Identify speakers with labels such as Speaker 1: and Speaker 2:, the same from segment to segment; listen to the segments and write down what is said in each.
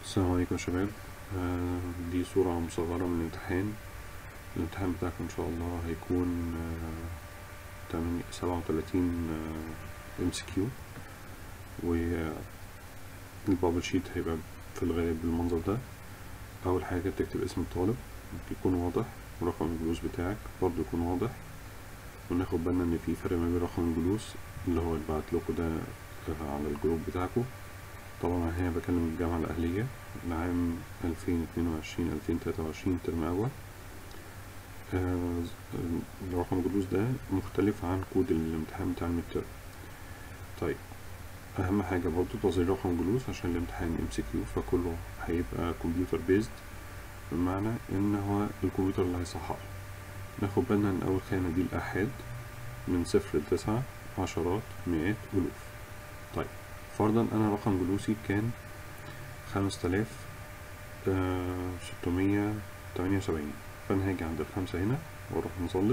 Speaker 1: السلام عليكم يا شباب آه، دي صورة مصغرة من الامتحان الامتحان بتاعكم إن شاء الله هيكون تمانية سبعة وتلاتين ام سي كيو والبابل شيت هيبقى في الغالب بالمنظر ده أول حاجة تكتب اسم الطالب يكون واضح ورقم الجلوس بتاعك برضه يكون واضح وناخد بالنا إن في فرق ما بين رقم الجلوس اللي هو اللي بعتلكوا ده على الجروب بتاعكم طبعا أنا هنا بكلم الجامعة الأهلية لعام ألفين اتنين وعشرين ألفين تلاتة وعشرين ترم أول آه رقم الجلوس ده مختلف عن كود الامتحان بتاع الميد ترم طيب أهم حاجة برضو توصيل رقم جلوس عشان الامتحان ام سي كيو فكله هيبقى كمبيوتر بيزد بمعنى إن هو الكمبيوتر اللي هيصحح ناخد بالنا إن أول خانة دي الآحاد من صفر لتسعة عشرات مئات ألوف طيب فرضا أنا رقم جلوسي كان خمسة آلاف ستمية تمانية وسبعين فأنا هاجي عند الخمسة هنا وأروح مظلل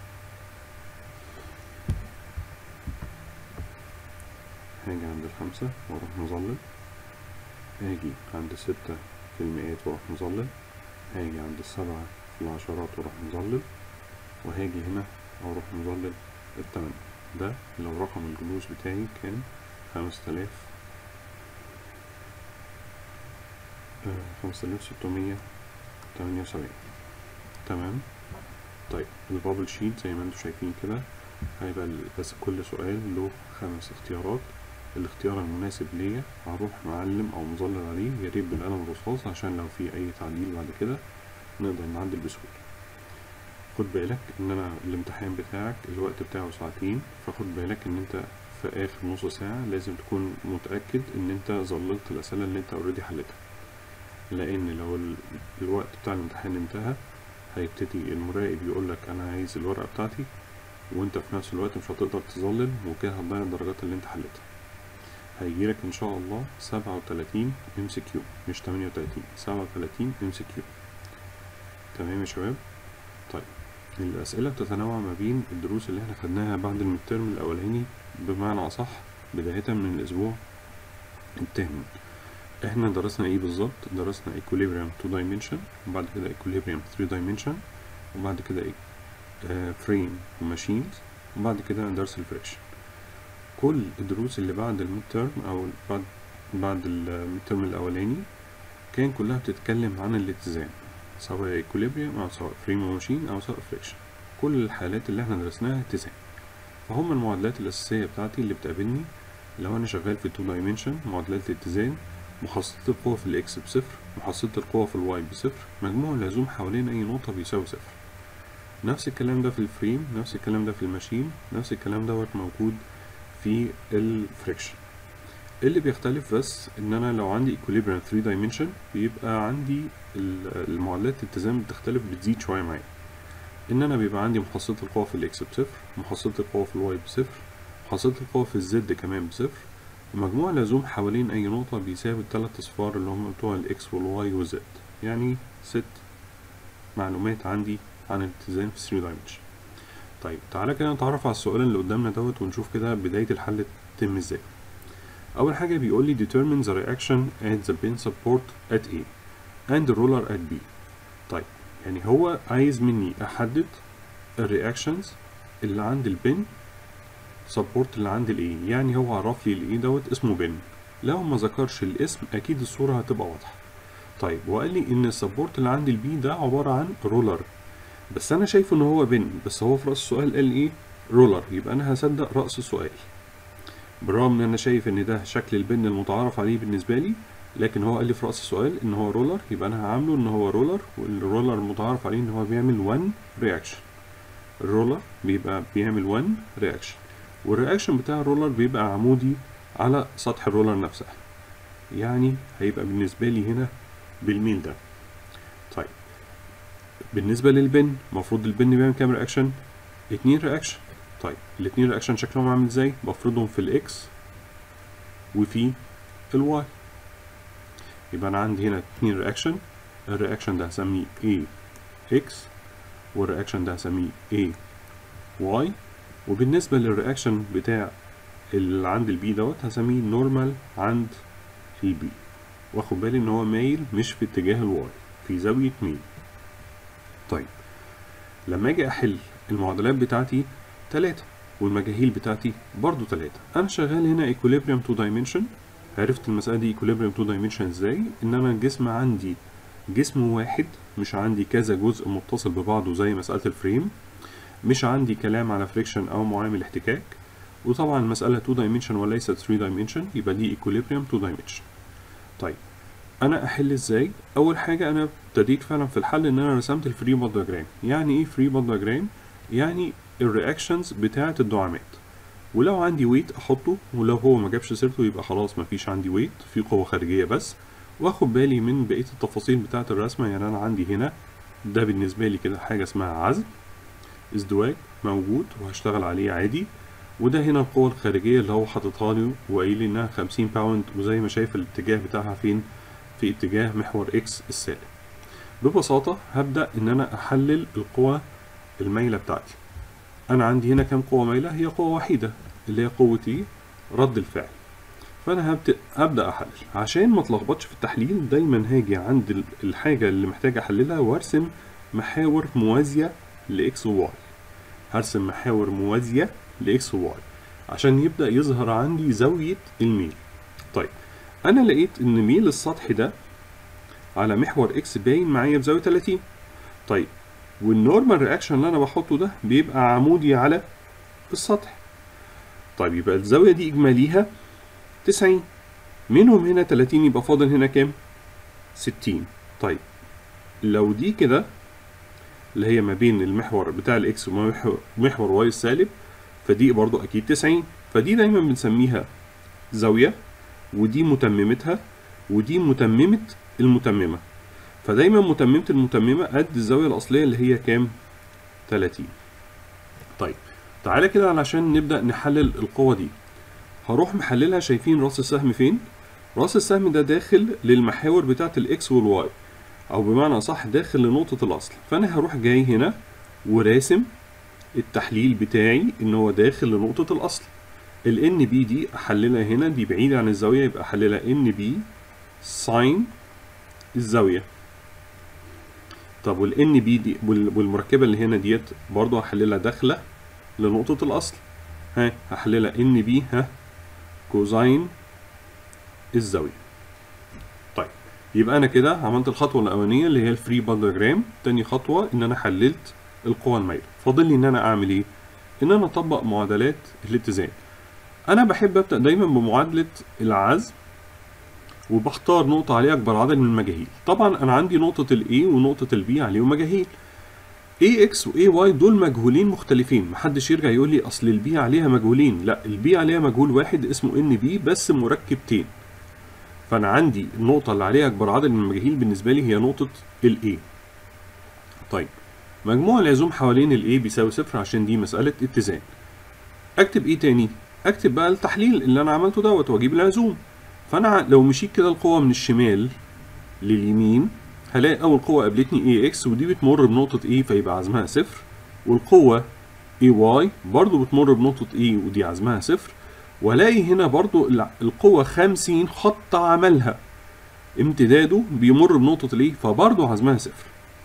Speaker 1: هاجي عند الخمسة وأروح مظلل هاجي عند الستة في المئات وأروح مظلل هاجي عند السبعة في العشرات وأروح مظلل وهاجي هنا وأروح مظلل التمانية ده لو رقم الجلوس بتاعي كان خمسة آلاف خمسة آلاف ستمية تمانية وسبعين تمام طيب البابل شيت زي ما انتم شايفين كده هيبقى بس كل سؤال له خمس اختيارات الاختيار المناسب ليا هروح معلم او مظلل عليه يا ريت بالقلم الرصاص عشان لو في اي تعديل بعد كده نقدر نعدل بسهولة خد بالك ان انا الامتحان بتاعك الوقت بتاعه ساعتين فخد بالك ان انت في اخر نص ساعة لازم تكون متأكد ان انت ظللت الاسئلة اللي انت اوريدي حلتها لان لو الوقت بتاع الامتحان انتهى هيبتدي المراقب يقولك انا عايز الورقة بتاعتي وانت في نفس الوقت مش هتقدر تظلل وكده هتضيع الدرجات اللي انت حلتها هيجيلك ان شاء الله سبعة وتلاتين ام سي كيو مش تمانية وتلاتين سبعة وتلاتين ام سي كيو تمام يا شباب طيب الأسئلة بتتنوع ما بين الدروس اللي احنا خدناها بعد المترم الأولاني بمعنى أصح بداية من الأسبوع الثامن احنا درسنا ايه بالظبط درسنا equilibrium 2 dimension وبعد كده equilibrium 3 dimension وبعد كده ايه آه frame وماشينز وبعد كده درس الفريكشن كل الدروس اللي بعد الميد ترم او بعد بعد الميد ترم الاولاني كان كلها بتتكلم عن الاتزان سواء equilibrium او سواء frame وماشين او سواء friction كل الحالات اللي احنا درسناها اتزان فهم المعادلات الاساسيه بتاعتي اللي بتقابلني لو انا شغال في 2 dimension معادلات الاتزان محصلة القوة في الإكس بصفر محصلة القوة في الواي بصفر مجموع العزوم حوالين أي نقطة بيساوي صفر نفس الكلام ده في الفريم نفس الكلام ده في الماشين نفس الكلام دوت موجود في الفريكشن اللي بيختلف بس ان انا لو عندي equilibrium 3 dimension بيبقى عندي المعادلات الاتزان بتختلف بتزيد شويه معايا ان انا بيبقى عندي محصلة القوة في الاكس بصفر محصلة القوة في الواي بصفر محصلة القوة في الزد كمان بصفر ومجموع العزوم حوالين أي نقطة بيساوي التلات أصفار اللي هم بتوع الإكس والواي والزد يعني ست معلومات عندي عن الاتزان في 3 dimension طيب تعالى كده نتعرف على السؤال اللي قدامنا دوت ونشوف كده بداية الحل تتم ازاي أول حاجة بيقول لي determine the reaction at the pin support at A and the roller at B طيب يعني هو عايز مني أحدد الرياكشنز اللي عند البن سبورت اللي عند الاي يعني هو عرف لي الاي دوت اسمه بن لو ما ذكرش الاسم اكيد الصوره هتبقى واضحه طيب وقال لي ان السبورت اللي عند البي ده عباره عن رولر بس انا شايفه ان هو بن بس هو في راس السؤال قال ايه رولر يبقى انا هصدق راس السؤال بالرغم ان انا شايف ان ده شكل البن المتعارف عليه بالنسبه لي لكن هو قال لي في راس السؤال ان هو رولر يبقى انا هعامله ان هو رولر والرولر المتعارف عليه ان هو بيعمل 1 رياكشن الرولر بيبقى بيعمل 1 رياكشن والرياكشن بتاع الرولر بيبقى عمودي على سطح الرولر نفسها يعني هيبقى بالنسبة لي هنا بالميل ده طيب بالنسبة للبن المفروض البن بيعمل كام رياكشن اتنين رياكشن طيب الاتنين رياكشن شكلهم عامل ازاي بفرضهم في الاكس وفي الواي يبقى انا عندي هنا اتنين رياكشن الرياكشن ده هسميه A X والرياكشن ده هسميه A Y وبالنسبة للرياكشن بتاع اللي عند البي دوت هسميه نورمال عند البي واخد بالي ان هو مايل مش في اتجاه الواي في زاوية ميل طيب لما اجي احل المعادلات بتاعتي تلاتة والمجاهيل بتاعتي برضو تلاتة انا شغال هنا equilibrium two dimension عرفت المسألة دي equilibrium two dimension ازاي ان انا الجسم عندي جسم واحد مش عندي كذا جزء متصل ببعضه زي مسألة الفريم مش عندي كلام على فريكشن او معامل احتكاك وطبعا المسألة 2 dimension وليست 3 dimension يبقى دي equilibrium 2 dimension طيب انا احل ازاي اول حاجة انا ابتديت فعلا في الحل ان انا رسمت الفري بود دياجرام يعني ايه فري بود دياجرام يعني الرياكشنز بتاعة الدعامات ولو عندي ويت احطه ولو هو ما جابش سيرته يبقى خلاص ما فيش عندي ويت في قوة خارجية بس واخد بالي من بقية التفاصيل بتاعة الرسمة يعني انا عندي هنا ده بالنسبة لي كده حاجة اسمها عزم ازدواج موجود وهشتغل عليه عادي وده هنا القوة الخارجية اللي هو حاططها لي وقايل لي انها 50 باوند وزي ما شايف الاتجاه بتاعها فين في اتجاه محور اكس السالب ببساطة هبدأ ان انا احلل القوى المايلة بتاعتي انا عندي هنا كام قوة مايلة هي قوة وحيدة اللي هي قوة ايه رد الفعل فانا هبدأ ابدا احلل عشان ما اتلخبطش في التحليل دايما هاجي عند الحاجة اللي محتاج احللها وارسم محاور موازية لاكس وواي هرسم محاور موازية لاكس وواي عشان يبدأ يظهر عندي زاوية الميل طيب أنا لقيت إن ميل السطح ده على محور اكس باين معايا بزاوية 30 طيب والنورمال رياكشن اللي أنا بحطه ده بيبقى عمودي على السطح طيب يبقى الزاوية دي إجماليها 90 منهم هنا 30 يبقى فاضل هنا كام؟ 60 طيب لو دي كده اللي هي ما بين المحور بتاع الاكس ومحور واي السالب فدي برضو اكيد 90 فدي دايما بنسميها زاوية ودي متممتها ودي متممة المتممة فدايما متممة المتممة قد الزاوية الأصلية اللي هي كام 30 طيب تعالى كده علشان نبدأ نحلل القوة دي هروح محللها شايفين راس السهم فين راس السهم ده داخل للمحاور بتاعة الاكس والواي او بمعنى صح داخل لنقطة الاصل فانا هروح جاي هنا وراسم التحليل بتاعي ان هو داخل لنقطة الاصل ال ان بي دي احللها هنا دي بعيدة عن الزاوية يبقى احللها ان بي ساين الزاوية طب وال ان بي دي والمركبة اللي هنا ديت برضو هحللها داخلة لنقطة الاصل ها هحللها ان بي ها كوزاين الزاوية طيب يبقى انا كده عملت الخطوة الاولانية اللي هي الفري باندوجرام تاني خطوة ان انا حللت القوى المايلة فاضل لي ان انا اعمل ايه ان انا اطبق معادلات الاتزان انا بحب ابدا دايما بمعادله العزم وبختار نقطه عليها اكبر عدد من المجاهيل طبعا انا عندي نقطه الاي ونقطه البي عليهم مجاهيل اي اكس واي واي دول مجهولين مختلفين محدش يرجع يقول لي اصل البي عليها مجهولين لا البي عليها مجهول واحد اسمه ان بي بس مركبتين فانا عندي النقطه اللي عليها اكبر عدد من المجاهيل بالنسبه لي هي نقطه الاي طيب مجموع العزوم حوالين الاي بيساوي صفر عشان دي مسألة اتزان اكتب ايه تاني اكتب بقى التحليل اللي انا عملته دوت واجيب العزوم فانا لو مشيت كده القوة من الشمال لليمين هلاقي اول قوة قابلتني اي اكس ودي بتمر بنقطة اي فيبقى عزمها صفر والقوة اي واي برضو بتمر بنقطة اي ودي عزمها صفر والاقي هنا برضو القوة خمسين خط عملها امتداده بيمر بنقطة الاي فبرضو عزمها صفر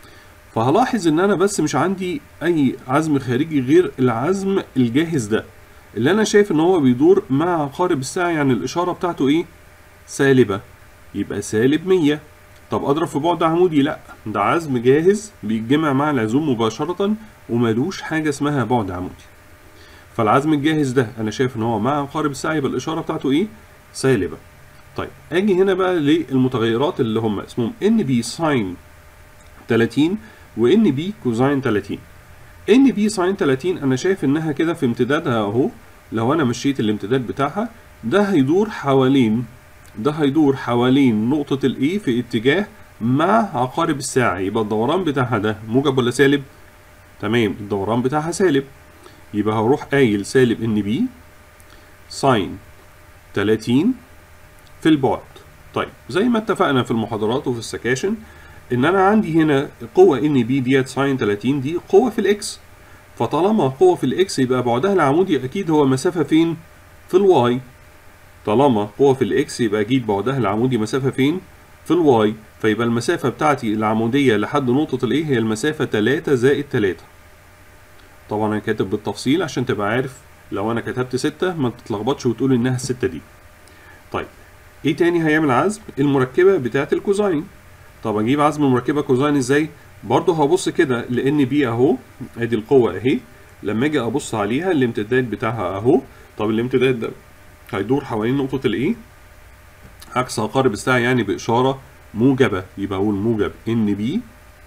Speaker 1: فهلاحظ ان انا بس مش عندي اي عزم خارجي غير العزم الجاهز ده اللي انا شايف ان هو بيدور مع عقارب الساعة يعني الاشارة بتاعته ايه سالبة يبقى سالب مية طب اضرب في بعد عمودي لا ده عزم جاهز بيتجمع مع العزوم مباشرة وملوش حاجة اسمها بعد عمودي فالعزم الجاهز ده انا شايف ان هو مع عقارب الساعة يبقى الاشارة بتاعته ايه سالبة طيب اجي هنا بقى للمتغيرات اللي هم اسمهم ان بي ساين 30 وان بي كوزاين 30 ان بي ساين 30 انا شايف انها كده في امتدادها اهو لو انا مشيت الامتداد بتاعها ده هيدور حوالين ده هيدور حوالين نقطة الاي في اتجاه مع عقارب الساعة يبقى الدوران بتاعها ده موجب ولا سالب؟ تمام الدوران بتاعها سالب يبقى هروح قايل سالب ان بي ساين 30 في البعد طيب زي ما اتفقنا في المحاضرات وفي السكاشن ان انا عندي هنا قوة ان بي ديت ساين 30 دي قوة في الاكس فطالما قوة في الاكس يبقى بعدها العمودي اكيد هو مسافة فين في الواي طالما قوة في الاكس يبقى اجيب بعدها العمودي مسافة فين في الواي فيبقى المسافة بتاعتي العمودية لحد نقطة الايه هي المسافة 3 زائد 3 طبعا انا كاتب بالتفصيل عشان تبقى عارف لو انا كتبت 6 ما تتلخبطش وتقول انها الستة دي طيب ايه تاني هيعمل عزم المركبة بتاعت الكوزاين طب اجيب عزم المركبة كوزاين ازاي برضه هبص كده لان بي اهو ادي القوة اهي لما اجي ابص عليها الامتداد بتاعها اهو طب الامتداد ده هيدور حوالين نقطة الايه عكس عقارب الساعة يعني بإشارة موجبة يبقى أقول موجب إن بي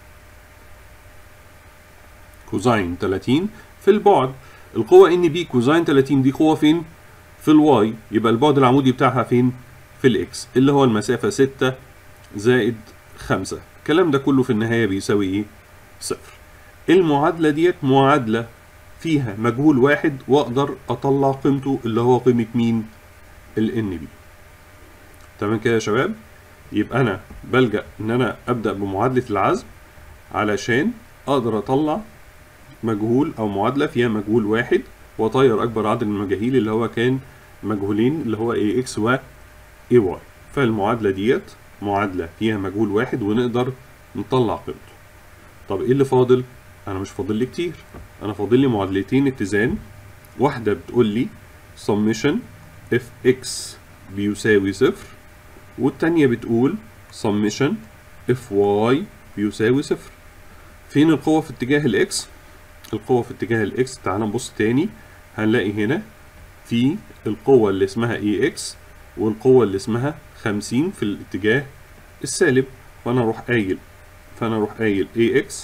Speaker 1: كوزين 30 في البعد القوة إن بي كوزين 30 دي قوة فين؟ في الواي يبقى البعد العمودي بتاعها فين؟ في الإكس اللي هو المسافة 6 زائد 5 الكلام ده كله في النهاية بيساوي إيه؟ صفر المعادلة ديت معادلة فيها مجهول واحد وأقدر أطلع قيمته اللي هو قيمة مين؟ ال N بي تمام كده يا شباب يبقى انا بلجأ ان انا ابدأ بمعادلة العزم علشان اقدر اطلع مجهول او معادلة فيها مجهول واحد واطير اكبر عدد من المجاهيل اللي هو كان مجهولين اللي هو اي اكس و اي واي فالمعادلة ديت معادلة فيها مجهول واحد ونقدر نطلع قيمته طب ايه اللي فاضل انا مش فاضل لي كتير انا فاضل لي معادلتين اتزان واحدة بتقول لي summation اف اكس بيساوي صفر والتانية بتقول summation اف واي بيساوي صفر فين القوة في اتجاه الاكس القوة في اتجاه الاكس تعال نبص تاني هنلاقي هنا في القوة اللي اسمها اي اكس والقوة اللي اسمها خمسين في الاتجاه السالب فانا اروح قايل فانا اروح قايل اي اكس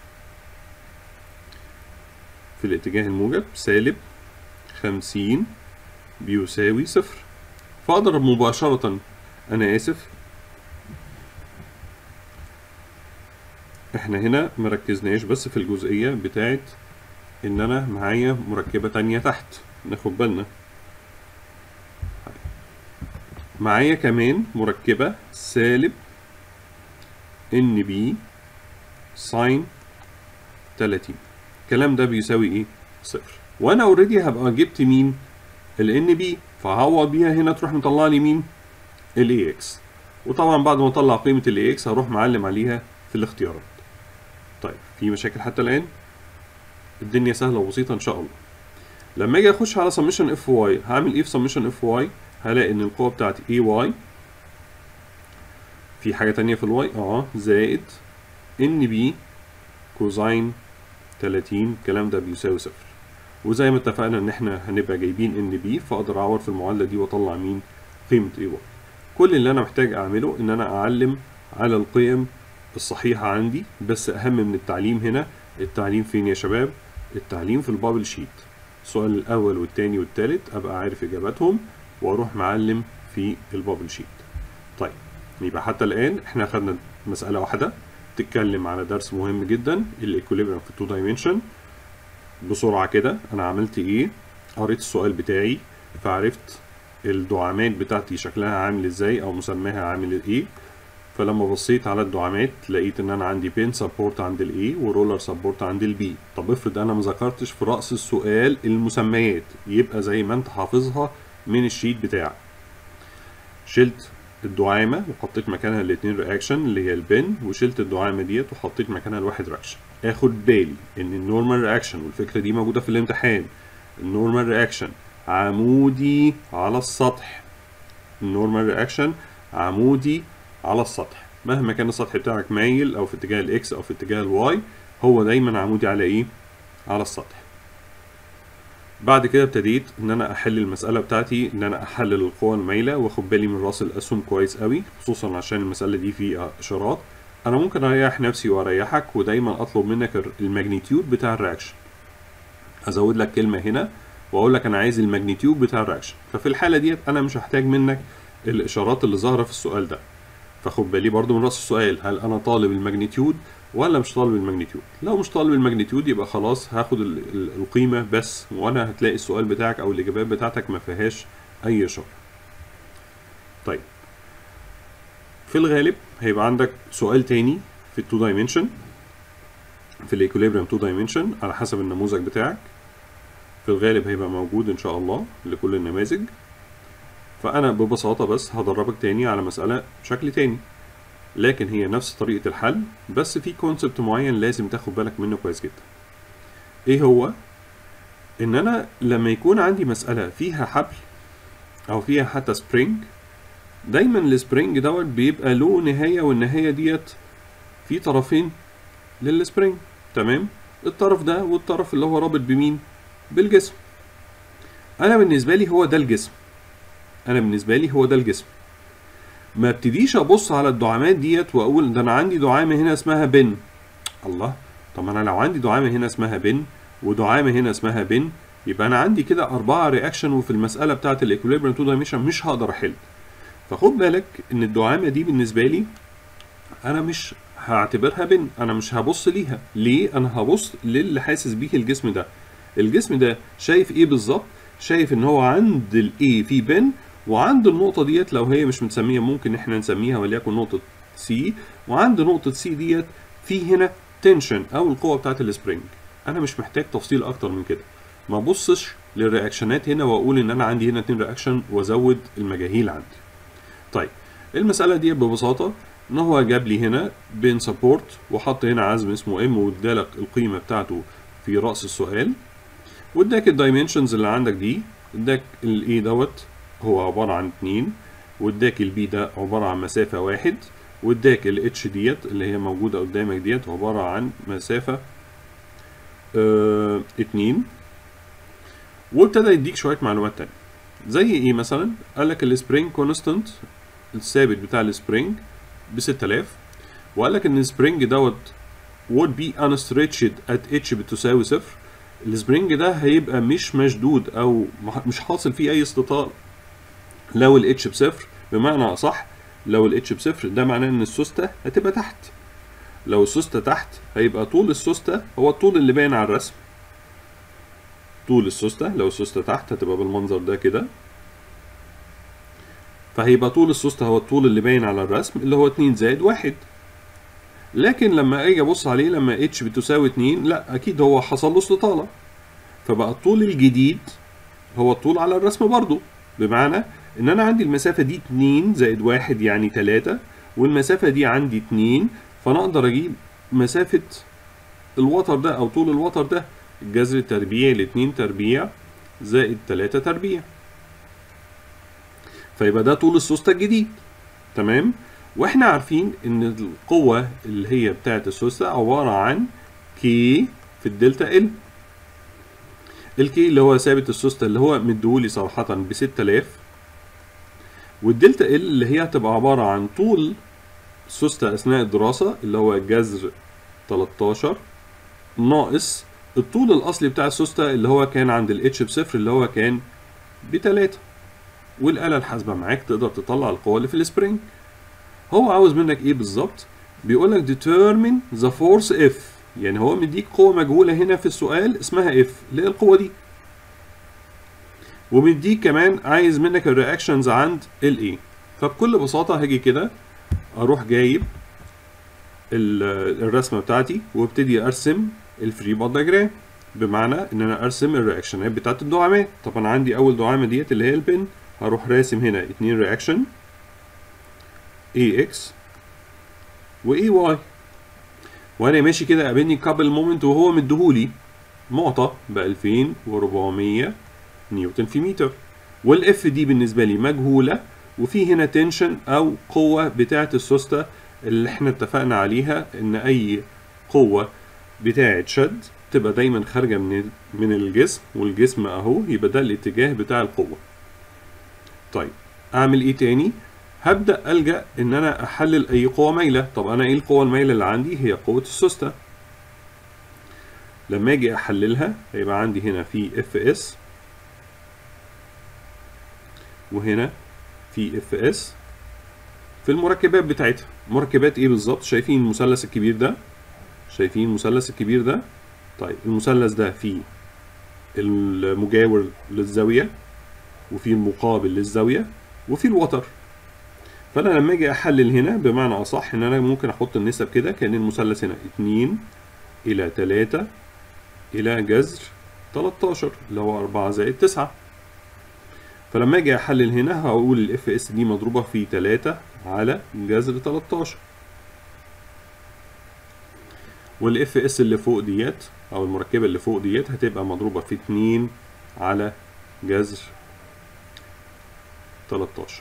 Speaker 1: في الاتجاه الموجب سالب خمسين بيساوي صفر فأقدر مباشرة أنا آسف إحنا هنا مركزناش بس في الجزئية بتاعت إن أنا معايا مركبة تانية تحت ناخد بالنا معايا كمان مركبة سالب إن بي ساين تلاتين الكلام ده بيساوي إيه؟ صفر وأنا أوريدي هبقى جبت مين؟ ال ان بي فهعوض بيها هنا تروح مطلع لي مين الاي اكس وطبعا بعد ما اطلع قيمه الاي اكس هروح معلم عليها في الاختيارات طيب في مشاكل حتى الان الدنيا سهله وبسيطه ان شاء الله لما اجي اخش على سمشن اف واي هعمل ايه في سمشن اف واي هلاقي ان القوه بتاعتي اي واي في حاجه تانية في الواي اه زائد ان بي كوزين 30 الكلام ده بيساوي صفر وزي ما اتفقنا ان احنا هنبقى جايبين ان بي فاقدر اعوض في المعادله دي واطلع مين قيمه اي واي كل اللي انا محتاج اعمله ان انا اعلم على القيم الصحيحه عندي بس اهم من التعليم هنا التعليم فين يا شباب التعليم في البابل شيت السؤال الاول والتاني والتالت ابقى عارف اجاباتهم واروح معلم في البابل شيت طيب يبقى حتى الان احنا خدنا مساله واحده تتكلم على درس مهم جدا الايكوليبريم في 2 دايمنشن بسرعة كده أنا عملت إيه قريت السؤال بتاعي فعرفت الدعامات بتاعتي شكلها عامل إزاي أو مسماها عامل إيه فلما بصيت على الدعامات لقيت إن أنا عندي بين سبورت عند الإيه ورولر سبورت عند البي طب افرض أنا مذكرتش في رأس السؤال المسميات يبقى زي ما أنت حافظها من الشيت بتاعك شلت الدعامة وحطيت مكانها الاتنين رياكشن اللي هي البن وشلت الدعامة ديت وحطيت مكانها الواحد رياكشن اخد بالي ان النورمال رياكشن والفكرة دي موجودة في الامتحان النورمال رياكشن عمودي على السطح النورمال رياكشن عمودي على السطح مهما كان السطح بتاعك مايل او في اتجاه الاكس او في اتجاه الواي هو دايما عمودي على ايه على السطح بعد كده ابتديت ان انا احل المساله بتاعتي ان انا احلل القوى المايله واخد بالي من راس الاسهم كويس قوي خصوصا عشان المساله دي فيها اشارات انا ممكن اريح نفسي واريحك ودايما اطلب منك الماجنتيود بتاع الرياكشن هزود لك كلمه هنا واقول لك انا عايز الماجنتيود بتاع الرياكشن ففي الحاله ديت انا مش هحتاج منك الاشارات اللي ظاهره في السؤال ده فخد بالي برضو من راس السؤال هل انا طالب الماجنتيود ولا مش طالب الماجنتيود لو مش طالب الماجنتيود يبقى خلاص هاخد ال- ال- القيمه بس وانا هتلاقي السؤال بتاعك او الاجابات بتاعتك ما فيهاش اي اشاره طيب في الغالب هيبقى عندك سؤال تاني في التو دايمنشن في الايكوليبريم تو دايمنشن على حسب النموذج بتاعك في الغالب هيبقى موجود ان شاء الله لكل النماذج فانا ببساطه بس هدربك تاني على مساله بشكل تاني لكن هي نفس طريقه الحل بس في كونسبت معين لازم تاخد بالك منه كويس جدا ايه هو ان انا لما يكون عندي مساله فيها حبل او فيها حتى سبرينج دايما السبرينج دوت بيبقى له نهايه والنهايه ديت في طرفين للسبرينج تمام الطرف ده والطرف اللي هو رابط بمين بالجسم انا بالنسبه لي هو ده الجسم انا بالنسبه لي هو ده الجسم ما ابتديش ابص على الدعامات ديت واقول ده انا عندي دعامه هنا اسمها بن الله طب انا لو عندي دعامه هنا اسمها بن ودعامه هنا اسمها بن يبقى انا عندي كده اربعه رياكشن وفي المساله بتاعه الايكوليبريم تو دايمنشن مش هقدر احل فخد بالك ان الدعامه دي بالنسبه لي انا مش هعتبرها بن انا مش هبص ليها ليه انا هبص للي حاسس بيه الجسم ده الجسم ده شايف ايه بالظبط شايف ان هو عند الاي في بن وعند النقطه ديت لو هي مش متسميه ممكن احنا نسميها وليكن نقطه سي وعند نقطه سي ديت في هنا تنشن او القوه بتاعه السبرينج انا مش محتاج تفصيل اكتر من كده ما ابصش للرياكشنات هنا واقول ان انا عندي هنا اتنين رياكشن وازود المجاهيل عندي طيب المساله دي ببساطه ان هو جاب لي هنا بين سبورت وحط هنا عزم اسمه ام وادالك القيمه بتاعته في راس السؤال واداك الدايمنشنز اللي عندك دي اداك الاي دوت هو عباره عن 2 واداك البي ده عباره عن مسافه واحد واداك الاتش ديت اللي هي موجوده قدامك ديت عباره عن مسافه اه اتنين وابتدى يديك شويه معلومات تانية زي ايه مثلا قال لك السبرينج كونستانت الثابت بتاع السبرينج ب 6000 وقال لك ان السبرينج دوت would be unstretched at h بتساوي صفر السبرينج ده هيبقى مش مشدود او مش حاصل فيه اي استطال لو الاتش بصفر بمعنى اصح لو الاتش بصفر ده معناه ان السوسته هتبقى تحت لو السوسته تحت هيبقى طول السوسته هو الطول اللي باين على الرسم طول السوسته لو السوسته تحت هتبقى بالمنظر ده كده فهيبقى طول السوسته هو الطول اللي باين على الرسم اللي هو 2 زائد 1 لكن لما اجي ابص عليه لما اتش بتساوي 2 لا اكيد هو حصل له استطاله فبقى الطول الجديد هو الطول على الرسم برضو بمعنى ان انا عندي المسافه دي 2 زائد 1 يعني 3 والمسافه دي عندي 2 فانا اقدر اجيب مسافه الوتر ده او طول الوتر ده الجذر التربيعي ل 2 تربيع زائد 3 تربيع فيبقى ده طول السوسته الجديد تمام واحنا عارفين ان القوه اللي هي بتاعه السوسته عباره عن كي في الدلتا ال الكي اللي هو ثابت السوسته اللي هو مديهولي صراحه ب 6000 والدلتا ال اللي هي هتبقى عباره عن طول السوسته اثناء الدراسه اللي هو جذر 13 ناقص الطول الاصلي بتاع السوسته اللي هو كان عند الاتش بصفر اللي هو كان بتلاتة والآلة الحاسبة معاك تقدر تطلع القوة اللي في السبرينج هو عاوز منك ايه بالظبط بيقول لك determine the force F يعني هو مديك قوة مجهولة هنا في السؤال اسمها F اللي هي القوة دي ومديك كمان عايز منك الرياكشنز عند ال A فبكل بساطة هاجي كده اروح جايب الرسمة بتاعتي وابتدي ارسم الفري باد دياجرام بمعنى ان انا ارسم الرياكشنات بتاعت الدعامات طب انا عندي اول دعامة ديت اللي هي البن هروح راسم هنا اتنين رياكشن AX و AY وانا ماشي كده قابلني كابل مومنت وهو مديهولي معطى ب 2400 نيوتن في متر والاف دي بالنسبه لي مجهوله وفي هنا تنشن او قوه بتاعه السوسته اللي احنا اتفقنا عليها ان اي قوه بتاعه شد تبقى دايما خارجه من من الجسم والجسم اهو يبقى ده الاتجاه بتاع القوه طيب اعمل ايه تاني هبدا الجا ان انا احلل اي قوه مايله طب انا ايه القوه المايله اللي عندي هي قوه السوسته لما اجي احللها هيبقى عندي هنا في اف اس وهنا في اف اس في المركبات بتاعتها مركبات ايه بالظبط شايفين المثلث الكبير ده شايفين المثلث الكبير ده طيب المثلث ده فيه المجاور للزاويه وفي المقابل للزاويه وفي الوتر فانا لما اجي احلل هنا بمعنى اصح ان انا ممكن احط النسب كده كان المثلث هنا 2 الى 3 الى جذر 13 اللي هو 4 زائد 9 فلما اجي احلل هنا هقول الاف اس دي مضروبه في 3 على جذر 13 والاف اس اللي فوق ديت او المركبه اللي فوق ديت هتبقى مضروبه في 2 على جذر 13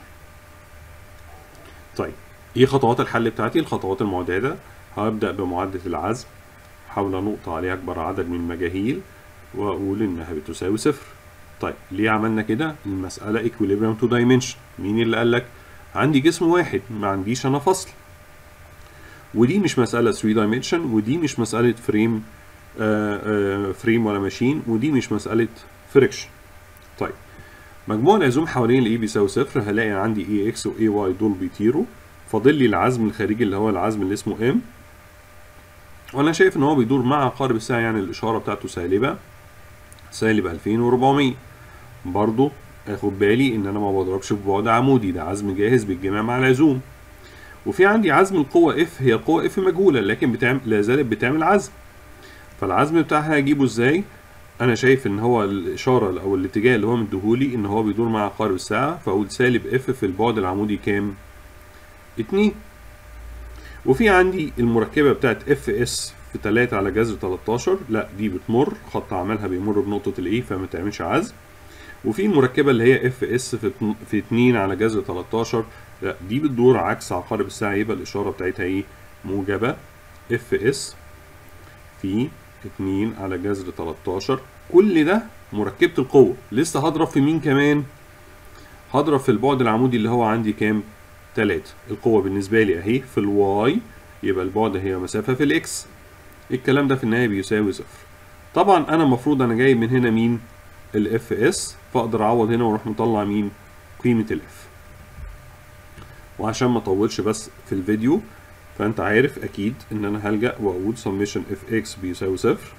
Speaker 1: طيب ايه خطوات الحل بتاعتي الخطوات المعتاده هبدا بمعادله العزم احاول نقطه عليها اكبر عدد من المجاهيل واقول انها بتساوي صفر طيب ليه عملنا كده المساله equilibrium to dimension مين اللي قال لك عندي جسم واحد ما عنديش انا فصل ودي مش مساله 3 dimension ودي مش مساله فريم فريم ولا ماشين ودي مش مساله فريكشن طيب مجموع العزوم حوالين الاي بيساوي صفر هلاقي عندي اي اكس واي واي دول بيطيروا فاضل لي العزم الخارجي اللي هو العزم اللي اسمه ام وانا شايف ان هو بيدور مع عقارب الساعه يعني الاشاره بتاعته سالبه سالب 2400 برضو اخد بالي ان انا ما بضربش في بعد عمودي ده عزم جاهز بالجماع مع العزوم وفي عندي عزم القوة اف هي قوة اف مجهولة لكن بتعمل لا زالت بتعمل عزم فالعزم بتاعها هجيبه ازاي انا شايف ان هو الاشارة او الاتجاه اللي هو مديهولي ان هو بيدور مع عقارب الساعة فاقول سالب اف في البعد العمودي كام اتنين وفي عندي المركبة بتاعت اف اس في 3 على جذر 13 لا دي بتمر خط عملها بيمر بنقطة الاي فما تعملش عزم وفي المركبة اللي هي اف اس في في 2 على جذر 13 لا دي بتدور عكس عقارب الساعة يبقى الإشارة بتاعتها ايه موجبة اف اس في 2 على جذر 13 كل ده مركبة القوة لسه هضرب في مين كمان هضرب في البعد العمودي اللي هو عندي كام 3 القوة بالنسبة لي اهي في الواي يبقى البعد هي مسافة في الاكس الكلام ده في النهاية بيساوي صفر طبعا انا المفروض انا جايب من هنا مين الاف اس فاقدر اعوض هنا واروح مطلع مين قيمة الاف وعشان ما اطولش بس في الفيديو فانت عارف اكيد ان انا هلجأ واقول summation اف اكس بيساوي صفر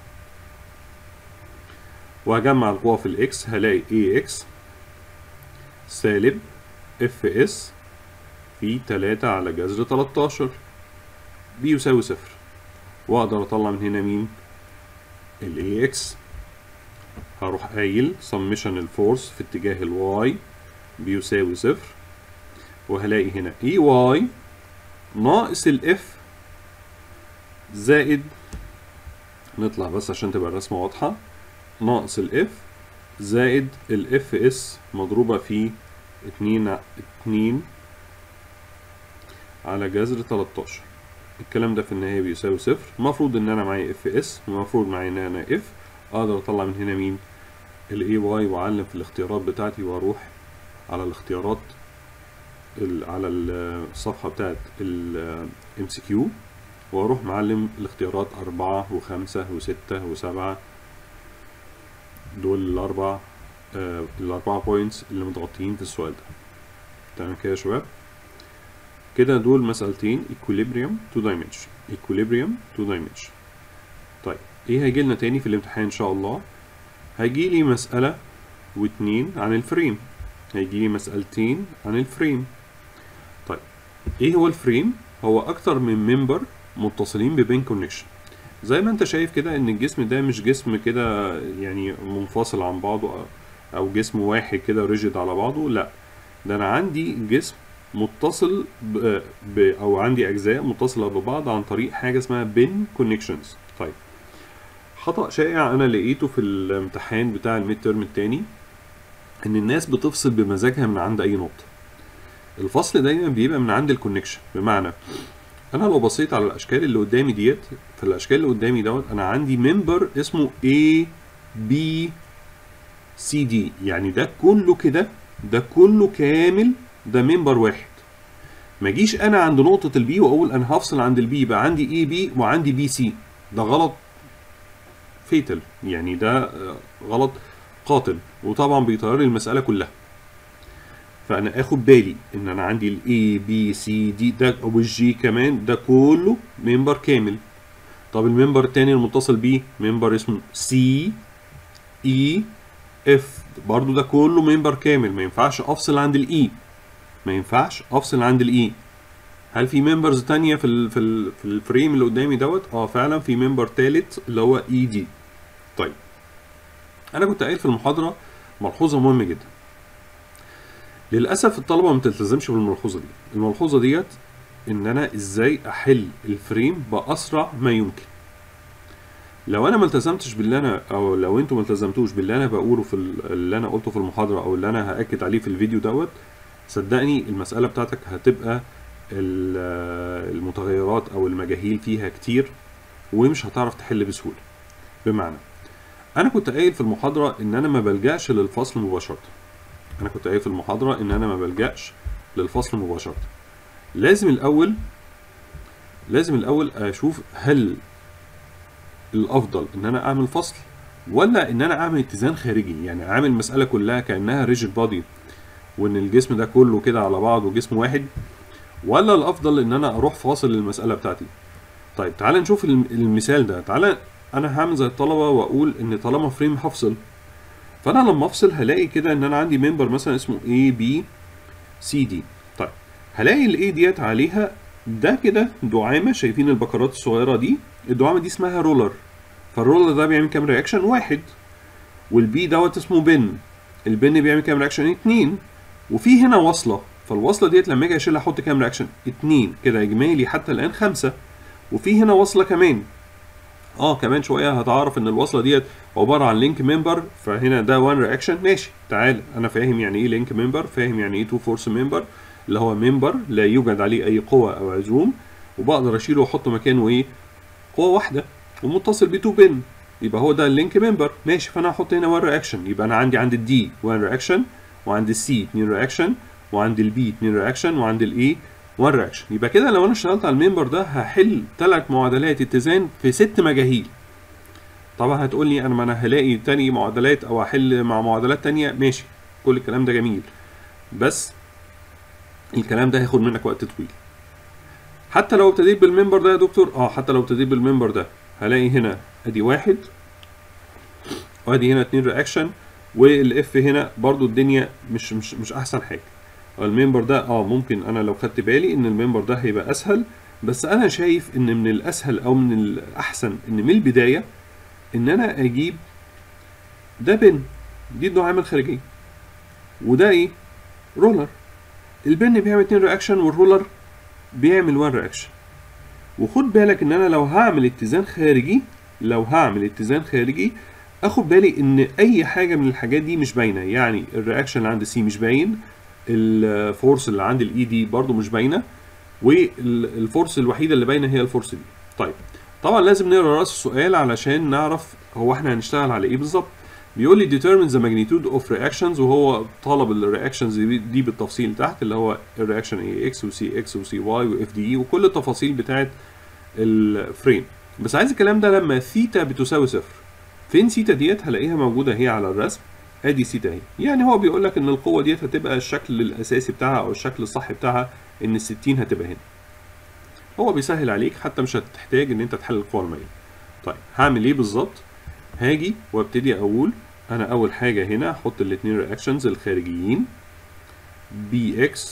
Speaker 1: وهجمع القوة في الاكس هلاقي اي اكس سالب اف اس في 3 على جذر 13 بيساوي صفر واقدر اطلع من هنا مين ال اكس هروح قايل summation الفورس في اتجاه الواي بيساوي صفر وهلاقي هنا اي واي ناقص الاف زائد نطلع بس عشان تبقى الرسمة واضحة ناقص الاف زائد الاف اس مضروبة في اتنين اتنين على جذر 13 الكلام ده في النهاية بيساوي صفر المفروض ان انا معايا اف اس المفروض معايا ان انا اف اقدر اطلع من هنا مين الاي واي واعلم في الاختيارات بتاعتي واروح على الاختيارات على الصفحة بتاعت الام سي كيو واروح معلم الاختيارات أربعة وخمسة وستة وسبعة دول الأربع آه الأربعة بوينتس اللي متغطيين في السؤال ده تمام كده يا شباب كده دول مسألتين equilibrium to dimension equilibrium to dimension طيب ايه هيجي لنا تاني في الامتحان ان شاء الله هيجي لي مسألة واتنين عن الفريم هيجي لي مسألتين عن الفريم طيب ايه هو الفريم هو اكتر من ممبر متصلين ببين كونكشن زي ما انت شايف كده ان الجسم ده مش جسم كده يعني منفصل عن بعضه او جسم واحد كده ريجيد على بعضه لا ده انا عندي جسم متصل ب... ب... او عندي اجزاء متصله ببعض عن طريق حاجه اسمها بين كونكشنز طيب خطا شائع انا لقيته في الامتحان بتاع الميد ترم التاني ان الناس بتفصل بمزاجها من عند اي نقطه الفصل دايما بيبقى من عند الكونكشن بمعنى انا لو بصيت على الاشكال اللي قدامي ديت في الاشكال اللي قدامي دوت انا عندي ممبر اسمه A B C D يعني ده كله كده ده كله كامل ده ممبر واحد ما اجيش انا عند نقطه البي واقول انا هفصل عند البي يبقى عندي اي بي وعندي بي سي ده غلط فيتل يعني ده غلط قاتل وطبعا بيطير لي المساله كلها فانا اخد بالي ان انا عندي الاي بي سي دي ده والجي كمان ده كله ممبر كامل طب الممبر التاني المتصل بيه ممبر اسمه سي اي اف برضو ده كله ممبر كامل ما ينفعش افصل عند الاي ما ينفعش افصل عند الاي هل في ممبرز تانية في ال في ال في الفريم اللي قدامي دوت اه فعلا في ممبر تالت اللي هو اي دي طيب انا كنت قايل في المحاضره ملحوظه مهمه جدا للاسف الطلبه ما بتلتزمش بالملحوظه دي الملحوظه ديت ان انا ازاي احل الفريم باسرع ما يمكن لو انا ما التزمتش باللي انا او لو انتوا ما التزمتوش باللي انا بقوله في ال- اللي انا قلته في المحاضره او اللي انا هاكد عليه في الفيديو دوت صدقني المساله بتاعتك هتبقى ال- المتغيرات او المجاهيل فيها كتير ومش هتعرف تحل بسهوله بمعنى انا كنت قايل في المحاضره ان انا ما بلجاش للفصل مباشره انا كنت قايل في المحاضره ان انا ما بلجاش للفصل مباشره لازم الاول لازم الاول اشوف هل الافضل ان انا اعمل فصل ولا ان انا اعمل اتزان خارجي يعني اعمل المساله كلها كانها ريجيد بادي وان الجسم ده كله كده على بعضه جسم واحد ولا الافضل ان انا اروح فاصل للمساله بتاعتي طيب تعال نشوف الم- المثال ده تعال انا هعمل زي الطلبه واقول ان طالما فريم هفصل فانا لما افصل هلاقي كده ان انا عندي ممبر مثلا اسمه A B C D طيب هلاقي الاي ديت عليها ده كده دعامه شايفين البكرات الصغيره دي الدعامه دي اسمها رولر فالرولر ده بيعمل كام رياكشن واحد والبي دوت اسمه بن البن بيعمل كام رياكشن اتنين وفي هنا وصله فالوصله ديت لما اجي اشيلها احط كام رياكشن اتنين كده اجمالي حتى الان خمسه وفي هنا وصله كمان اه كمان شويه هتعرف ان الوصله ديت عباره عن لينك ممبر فهنا ده وان رياكشن ماشي تعال انا فاهم يعني ايه لينك ممبر فاهم يعني ايه تو فورس ممبر اللي هو ممبر لا يوجد عليه اي قوه او عزوم وبقدر اشيله واحط مكانه ايه قوه واحده ومتصل بتو بن يبقى هو ده اللينك ممبر ماشي فانا هحط هنا 1 رياكشن يبقى انا عندي عند الدي 1 رياكشن وعند السي 2 رياكشن وعند البي 2 رياكشن وعند الاي 1 رياكشن يبقى كده لو انا اشتغلت على الممبر ده هحل ثلاث معادلات اتزان في ست مجاهيل طبعا هتقول لي انا ما انا هلاقي تاني معادلات او احل مع معادلات تانية ماشي كل الكلام ده جميل بس الكلام ده هياخد منك وقت طويل حتى لو ابتديت بالممبر ده يا دكتور اه حتى لو ابتديت بالممبر ده هلاقي هنا ادي واحد وادي هنا اتنين رياكشن والاف هنا برضو الدنيا مش مش مش احسن حاجه الممبر ده اه ممكن انا لو خدت بالي ان الممبر ده هيبقى اسهل بس انا شايف ان من الاسهل او من الاحسن ان من البدايه ان انا اجيب ده بن دي الدعامه الخارجيه وده ايه رولر البن بيعمل اتنين رياكشن والرولر بيعمل 1 رياكشن وخد بالك ان انا لو هعمل اتزان خارجي لو هعمل اتزان خارجي اخد بالي ان اي حاجه من الحاجات دي مش باينه يعني الرياكشن اللي عند سي مش باين الفورس اللي عند الاي دي برضو مش باينه والفورس الوحيده اللي باينه هي الفورس دي طيب طبعا لازم نقرا راس السؤال علشان نعرف هو احنا هنشتغل على ايه بالظبط بيقول لي determine the magnitude of reactions وهو طلب الرياكشنز دي بالتفصيل تحت اللي هو الرياكشن اي اكس وسي اكس وسي واي واف دي اي وكل التفاصيل بتاعت الفريم بس عايز الكلام ده لما ثيتا بتساوي صفر فين ثيتا ديت هلاقيها موجوده هي على الرسم ادي ثيتا اهي يعني هو بيقول لك ان القوه ديت هتبقى الشكل الاساسي بتاعها او الشكل الصح بتاعها ان ال 60 هتبقى هنا هو بيسهل عليك حتى مش هتحتاج ان انت تحل القوه المائيه طيب هعمل ايه بالظبط هاجي وابتدي اقول انا اول حاجه هنا احط الاثنين رياكشنز الخارجيين بي اكس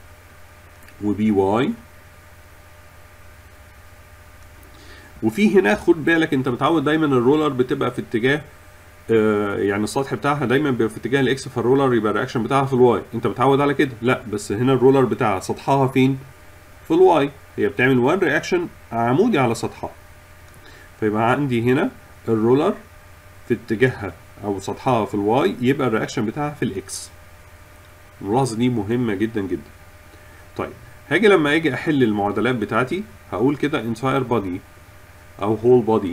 Speaker 1: وبي واي وفي هنا خد بالك انت متعود دايما الرولر بتبقى في اتجاه آه يعني السطح بتاعها دايما بيبقى في اتجاه الاكس فالرولر يبقى الرياكشن بتاعها في الواي انت متعود على كده لا بس هنا الرولر بتاعها سطحها فين في الواي هي بتعمل وان رياكشن عمودي على سطحها فيبقى عندي هنا الرولر في اتجاهها او سطحها في الواي يبقى الرياكشن بتاعها في الاكس الملاحظه دي مهمه جدا جدا طيب هاجي لما اجي احل المعادلات بتاعتي هقول كده entire body او whole body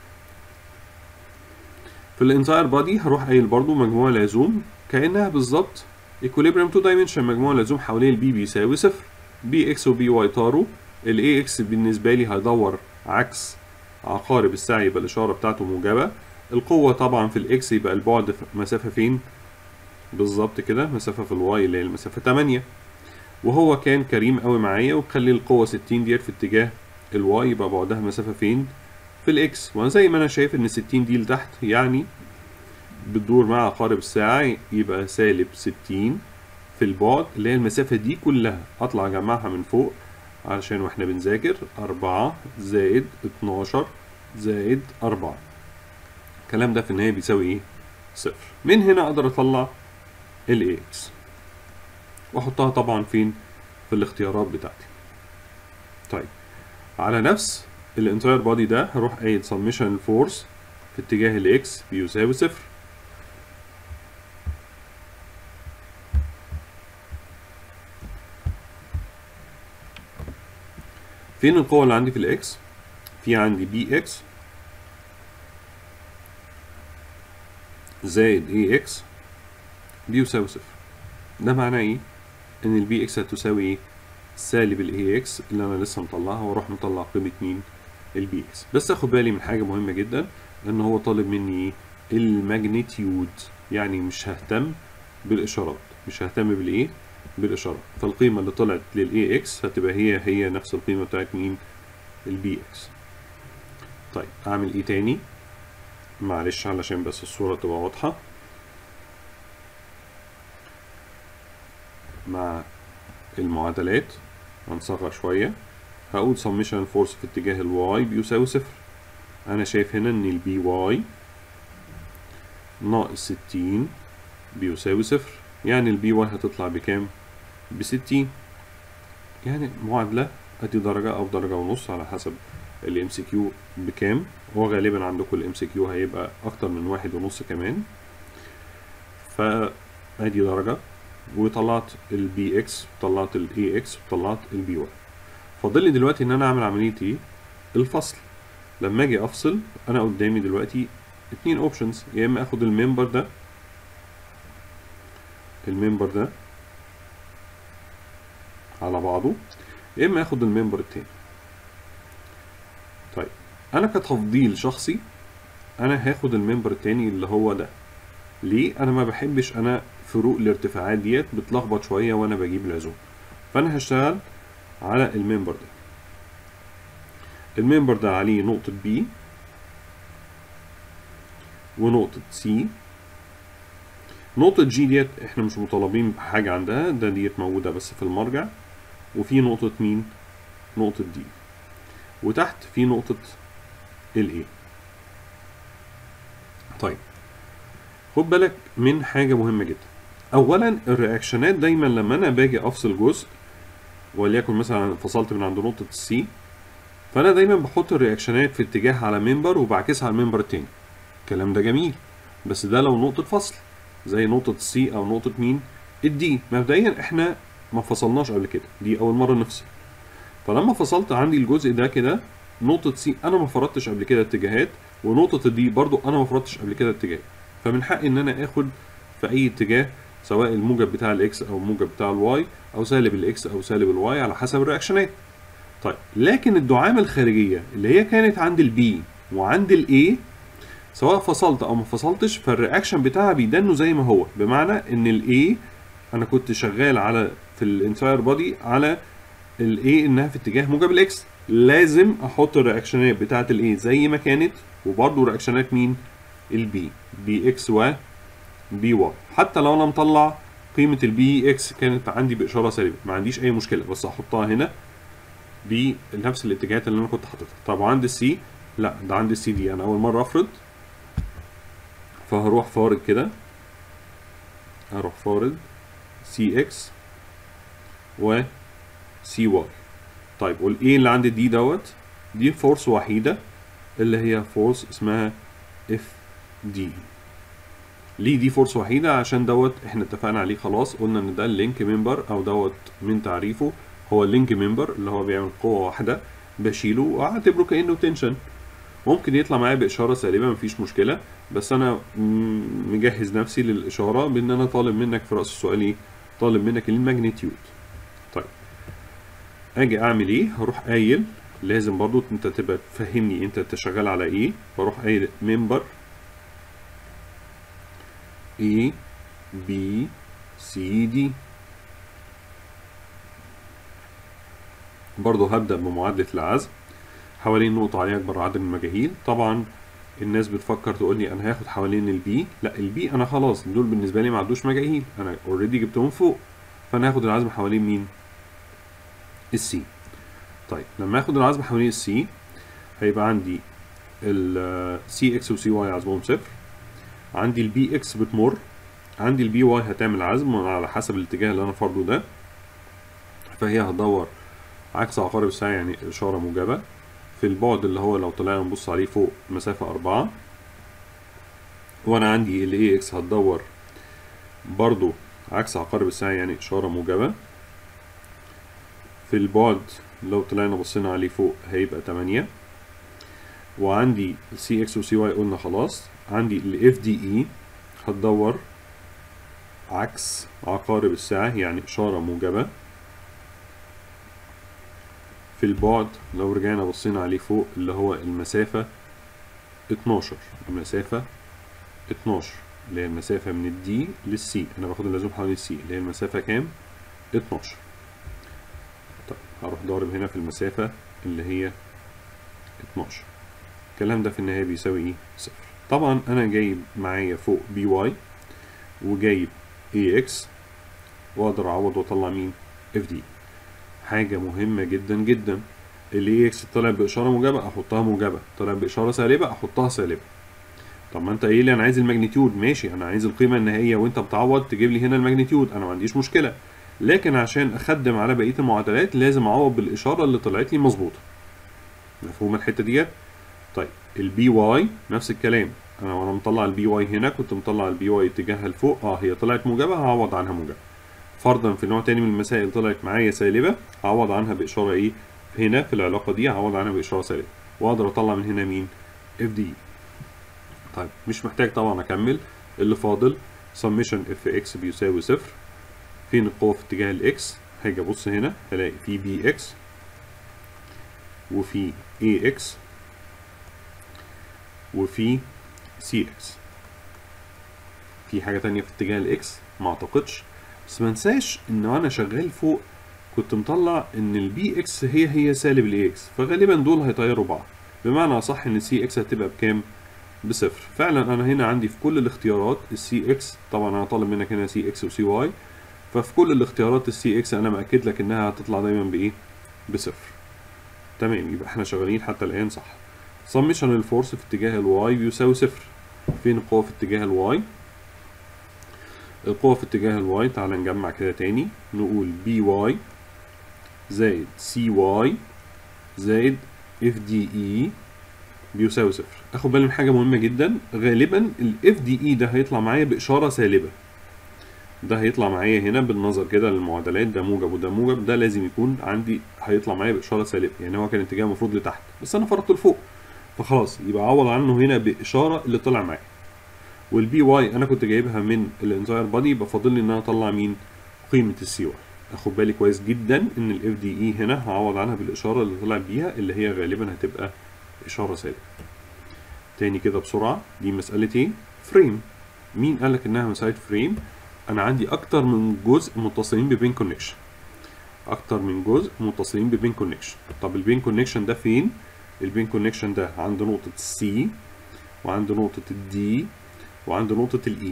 Speaker 1: في الانتاير بادي هروح قايل برضو مجموع العزوم كانها بالظبط equilibrium two dimension مجموع العزوم حوالين البي بيساوي صفر بي اكس وبي واي طاروا الاي اكس بالنسبه لي هيدور عكس عقارب السعي يبقى الاشاره بتاعته موجبه القوه طبعا في الاكس يبقى البعد مسافه فين بالظبط كده مسافه في الواي اللي هي المسافه 8 وهو كان كريم قوي معايا وخلي القوه 60 ديت في اتجاه الواي يبقى بعدها مسافه فين في الاكس وانا زي ما انا شايف ان 60 دي لتحت يعني بتدور مع عقارب الساعة يبقى سالب 60 في البعد اللي هي المسافة دي كلها اطلع اجمعها من فوق علشان واحنا بنذاكر 4 زائد 12 زائد 4 الكلام ده في النهاية بيساوي ايه؟ صفر من هنا اقدر اطلع ال اكس واحطها طبعا فين في الاختيارات بتاعتي طيب على نفس الانتاير بودي ده هروح قايل سميشن الفورس في اتجاه الاكس بيساوي صفر فين القوة اللي عندي في الاكس؟ في عندي بي اكس زائد اي اكس بيساوي صفر ده معناه ايه؟ ان البي اكس هتساوي ايه؟ سالب الاي اكس اللي انا لسه مطلعها واروح مطلع قيمة مين؟ البي اكس بس اخد بالي من حاجة مهمة جدا ان هو طالب مني ايه؟ الماجنتيود يعني مش ههتم بالاشارات مش ههتم بالايه؟ بالاشارات فالقيمة اللي طلعت للاي اكس هتبقى هي هي نفس القيمة بتاعت مين؟ البي اكس طيب اعمل ايه تاني؟ معلش علشان بس الصورة تبقى واضحة مع المعادلات هنصغر شوية هقول summation force في اتجاه الواي بيساوي صفر أنا شايف هنا إن البي واي ناقص ستين بيساوي صفر يعني البي واي هتطلع بكام؟ بستين يعني معادلة أدي درجة أو درجة ونص على حسب الام سي كيو بكام هو غالبا عندكم الام سي كيو هيبقى اكتر من واحد ونص كمان فادي درجة وطلعت البي اكس وطلعت الاي اكس وطلعت البي واي فاضل لي دلوقتي ان انا اعمل عملية ايه الفصل لما اجي افصل انا قدامي دلوقتي اتنين اوبشنز يا اما اخد الممبر ده الممبر ده على بعضه يا اما اخد الممبر التاني طيب انا كتفضيل شخصي انا هاخد الممبر التاني اللي هو ده ليه انا ما بحبش انا فروق الارتفاعات ديت بتلخبط شويه وانا بجيب العزوم فانا هشتغل على الممبر ده الممبر ده عليه نقطة B ونقطة C نقطة G ديت احنا مش مطالبين بحاجة عندها ده ديت موجودة بس في المرجع وفي نقطة مين؟ نقطة D وتحت في نقطة ال A طيب خد بالك من حاجة مهمة جدا أولا الرياكشنات دايما لما أنا باجي أفصل جزء وليكن مثلا فصلت من عند نقطة السي فأنا دايما بحط الرياكشنات في اتجاه على ممبر وبعكسها على الممبر التاني الكلام ده جميل بس ده لو نقطة فصل زي نقطة السي أو نقطة مين الدي مبدئيا احنا ما فصلناش قبل كده دي أول مرة نفصل فلما فصلت عندي الجزء ده كده نقطة سي أنا ما فرضتش قبل كده اتجاهات ونقطة الدي برضو أنا ما فرضتش قبل كده اتجاه فمن حقي إن أنا آخد في أي اتجاه سواء الموجب بتاع الإكس أو الموجب بتاع الواي أو سالب الإكس أو سالب الواي على حسب الرياكشنات طيب لكن الدعامة الخارجية اللي هي كانت عند البي وعند الاي سواء فصلت او ما فصلتش فالرياكشن بتاعها بيدنه زي ما هو بمعنى ان الاي انا كنت شغال على في الانتاير بودي على الاي انها في اتجاه موجب الاكس لازم احط الرياكشنات بتاعه الاي زي ما كانت وبرده رياكشنات مين البي بي اكس و بي واي حتى لو انا مطلع قيمه البي اكس كانت عندي باشاره سالبه ما عنديش اي مشكله بس احطها هنا بنفس الاتجاهات اللي انا كنت حاططها طب وعند السي لا ده عند السي دي انا اول مره افرض فهروح فارض كده هروح فارض سي اكس و سي واي طيب والايه اللي عند دي دوت دي فورس وحيده اللي هي فورس اسمها اف دي ليه دي فورس وحيده عشان دوت احنا اتفقنا عليه خلاص قلنا ان ده اللينك ممبر او دوت من تعريفه هو اللينك ممبر اللي هو بيعمل قوه واحده بشيله واعتبره كانه تنشن ممكن يطلع معايا باشاره سالبه مفيش مشكله بس انا مجهز نفسي للاشاره بان انا طالب منك في راس السؤال ايه طالب منك الماجنتيود طيب اجي اعمل ايه هروح قايل لازم برضو انت تبقى تفهمني انت شغال على ايه بروح قايل ممبر A B C D برضو هبدأ بمعادلة العزم حوالين نقطة عليها أكبر عدد من المجاهيل طبعا الناس بتفكر تقول لي أنا هاخد حوالين البي لا البي أنا خلاص دول بالنسبة لي ما عندوش مجاهيل أنا أوريدي جبتهم فوق فأنا هاخد العزم حوالين مين؟ السي طيب لما اخد العزم حوالين السي هيبقى عندي السي اكس وسي واي عزمهم صفر عندي البي اكس بتمر عندي البي واي هتعمل عزم على حسب الاتجاه اللي انا فرضه ده فهي هتدور عكس عقارب الساعة يعني إشارة موجبة في البعد اللي هو لو طلعنا نبص عليه فوق مسافة أربعة وأنا عندي ال AX هتدور برضو عكس عقارب الساعة يعني إشارة موجبة في البعد لو طلعنا بصينا عليه فوق هيبقى تمانية وعندي ال CX و CY قلنا خلاص عندي ال FDE هتدور عكس عقارب الساعة يعني إشارة موجبة في البعد لو رجعنا بصينا عليه فوق اللي هو المسافة 12 المسافة 12 اللي هي المسافة من الدي للسي أنا باخد اللازم حوالين السي اللي هي المسافة كام؟ 12 طيب هروح ضارب هنا في المسافة اللي هي 12 الكلام ده في النهاية بيساوي ايه؟ صفر طبعا أنا جايب معايا فوق بي واي وجايب اي اكس وأقدر أعوض وأطلع مين؟ اف دي حاجة مهمة جدا جدا اللي اكس طلع بإشارة موجبة أحطها موجبة طلع بإشارة سالبة أحطها سالبة طب ما انت قايل لي انا عايز الماجنتيود ماشي انا عايز القيمة النهائية وانت بتعوض تجيب لي هنا الماجنتيود انا ما عنديش مشكلة لكن عشان اخدم على بقية المعادلات لازم اعوض بالإشارة اللي طلعت لي مظبوطة مفهوم الحتة ديت طيب البي واي نفس الكلام انا وانا مطلع البي واي هنا كنت مطلع البي واي اتجاهها لفوق اه هي طلعت موجبة هعوض عنها موجبة فرضا في نوع تاني من المسائل طلعت معايا سالبة هعوض عنها بإشارة ايه هنا في العلاقة دي هعوض عنها بإشارة سالبة وأقدر أطلع من هنا مين اف دي طيب مش محتاج طبعا أكمل اللي فاضل summation اف اكس بيساوي صفر فين القوة في اتجاه الاكس هاجي أبص هنا هلاقي في بي اكس وفي اي اكس وفي سي اكس في حاجة تانية في اتجاه الاكس ما اعتقدش بس ما انساش ان وانا شغال فوق كنت مطلع ان البي اكس هي هي سالب الاي اكس فغالبا دول هيطيروا بعض بمعنى صح ان السي اكس هتبقى بكام بصفر فعلا انا هنا عندي في كل الاختيارات السي اكس طبعا انا طالب منك هنا سي اكس وسي واي ففي كل الاختيارات السي اكس انا مأكد لك انها هتطلع دايما بايه بصفر تمام يبقى احنا شغالين حتى الان صح سمشن الفورس في اتجاه الواي بيساوي صفر فين القوة في اتجاه الواي القوة في اتجاه الواي تعال نجمع كده تاني نقول بي واي زائد سي واي زائد اف دي اي بيساوي صفر اخد بالي من حاجة مهمة جدا غالبا الاف دي اي ده هيطلع معايا بإشارة سالبة ده هيطلع معايا هنا بالنظر كده للمعادلات ده موجب وده موجب ده لازم يكون عندي هيطلع معايا بإشارة سالبة يعني هو كان اتجاه المفروض لتحت بس انا فرضته لفوق فخلاص يبقى اعوض عنه هنا بإشارة اللي طلع معايا والبي واي انا كنت جايبها من الانتاير بادي يبقى فاضل لي ان انا اطلع مين قيمه السي واي اخد بالي كويس جدا ان الاف دي اي هنا هعوض عنها بالاشاره اللي طلع بيها اللي هي غالبا هتبقى اشاره سالبه تاني كده بسرعه دي مساله ايه فريم مين قال لك انها مساله فريم انا عندي اكتر من جزء متصلين ببين كونكشن اكتر من جزء متصلين ببين كونكشن طب البين كونكشن ده فين البين كونكشن ده عند نقطه السي وعند نقطه الدي وعند نقطة الإي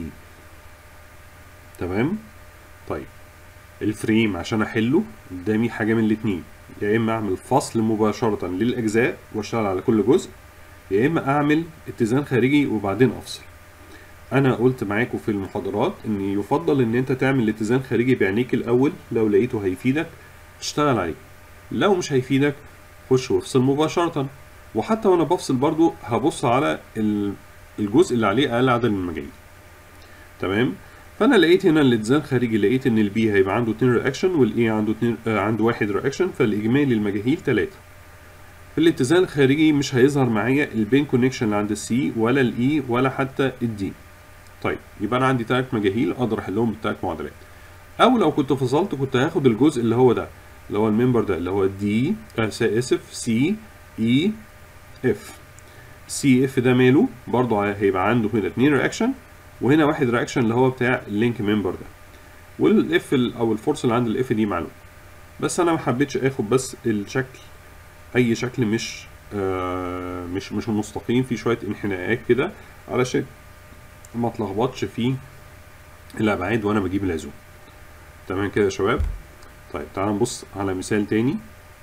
Speaker 1: تمام طيب الفريم عشان أحله قدامي حاجة من الاتنين يا إما أعمل فصل مباشرة للأجزاء وأشتغل على كل جزء يا إما أعمل اتزان خارجي وبعدين أفصل أنا قلت معاكم في المحاضرات إن يفضل إن أنت تعمل اتزان خارجي بعينيك الأول لو لقيته هيفيدك تشتغل عليه لو مش هيفيدك خش وافصل مباشرة وحتى وأنا بفصل برضو هبص على ال الجزء اللي عليه اقل عدد من المجاهيل تمام فانا لقيت هنا الاتزان الخارجي لقيت ان البي هيبقى عنده 2 رياكشن والاي عنده 2 آه عنده واحد رياكشن فالاجمالي المجاهيل 3 في الاتزان الخارجي مش هيظهر معايا البين كونكشن اللي عند السي ولا الاي ولا حتى الدي طيب يبقى انا عندي ثلاث مجاهيل اقدر احلهم بالثلاث معادلات او لو كنت فصلت كنت هاخد الجزء اللي هو ده اللي هو الممبر ده اللي هو دي اسف سي اي اف سي اف ده ماله برضه هيبقى عنده هنا اتنين رياكشن وهنا واحد رياكشن اللي هو بتاع اللينك ممبر ده والاف او الفورس اللي عند الاف دي معلوم بس انا ما حبيتش اخد بس الشكل اي شكل مش آه مش مش مستقيم فيه شويه انحناءات كده علشان ما اتلخبطش في الابعاد وانا بجيب العزوم تمام كده يا شباب طيب تعالى نبص على مثال تاني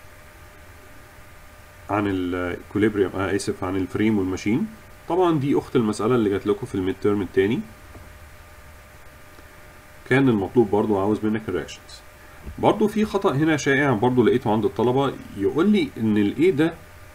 Speaker 1: عن الاكوليبريم آه اسف عن الفريم والماشين طبعا دي اخت المساله اللي جات لكم في الميد تيرم التاني كان المطلوب برضو عاوز منك الرياكشنز برضو في خطأ هنا شائع برضو لقيته عند الطلبة يقول لي ان الايه ده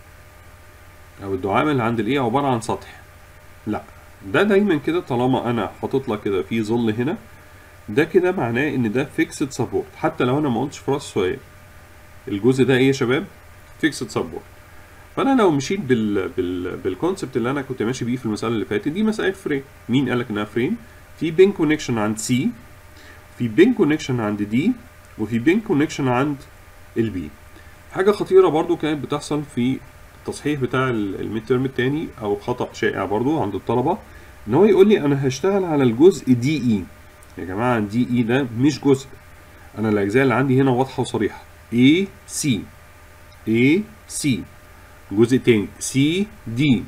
Speaker 1: او الدعامة اللي عند الايه عبارة عن سطح لا ده دايما كده طالما انا حاطط لك كده في ظل هنا ده كده معناه ان ده فيكسد سبورت حتى لو انا ما قلتش في راس السؤال الجزء ده ايه يا شباب فيكسد سبورت فانا لو مشيت بال بال بالكونسبت اللي انا كنت ماشي بيه في المساله اللي فاتت دي مساله فريم مين قال لك انها فريم في بين كونكشن عند سي في بين كونكشن عند دي وفي بين كونكشن عند البي حاجه خطيره برضو كانت بتحصل في التصحيح بتاع الميد ترم التاني او خطا شائع برضو عند الطلبه ان هو يقول لي انا هشتغل على الجزء دي اي يا جماعه دي اي ده مش جزء انا الاجزاء اللي عندي هنا واضحه وصريحه A C A C الجزء التاني سي دي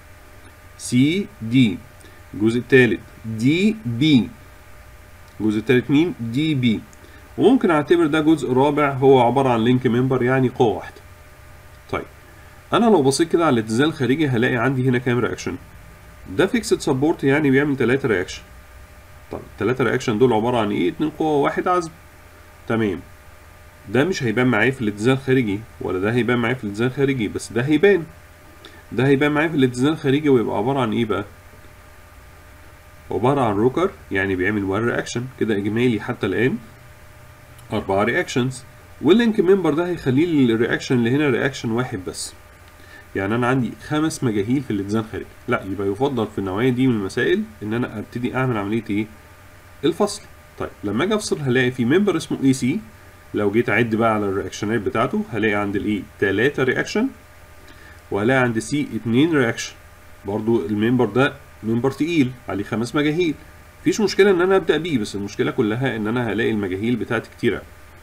Speaker 1: سي دي الجزء التالت دي بي الجزء التالت مين دي بي وممكن اعتبر ده جزء رابع هو عبارة عن لينك ممبر يعني قوة واحدة طيب انا لو بصيت كده على الاتزان الخارجي هلاقي عندي هنا كام رياكشن ده فيكسد سبورت يعني بيعمل تلاتة رياكشن طب التلاتة رياكشن دول عبارة عن ايه اتنين قوة واحد عزم تمام ده مش هيبان معايا في الاتزان الخارجي ولا ده هيبان معايا في الاتزان الخارجي بس ده هيبان ده هيبان معايا في الاتزان الخارجي ويبقى عبارة عن ايه بقى عبارة عن روكر يعني بيعمل وان رياكشن كده اجمالي حتى الان اربعة رياكشنز واللينك ممبر ده هيخلي لي الرياكشن اللي هنا رياكشن واحد بس يعني انا عندي خمس مجاهيل في الاتزان الخارجي لا يبقى يفضل في النوعية دي من المسائل ان انا ابتدي اعمل عملية ايه الفصل طيب لما اجي افصل هلاقي في ممبر اسمه اي سي لو جيت اعد بقى على الرياكشنات بتاعته هلاقي عند الاي 3 رياكشن وهلاقي عند سي 2 رياكشن برضو الممبر ده ممبر تقيل عليه خمس مجاهيل مفيش مشكله ان انا ابدا بيه بس المشكله كلها ان انا هلاقي المجاهيل بتاعتي كتيره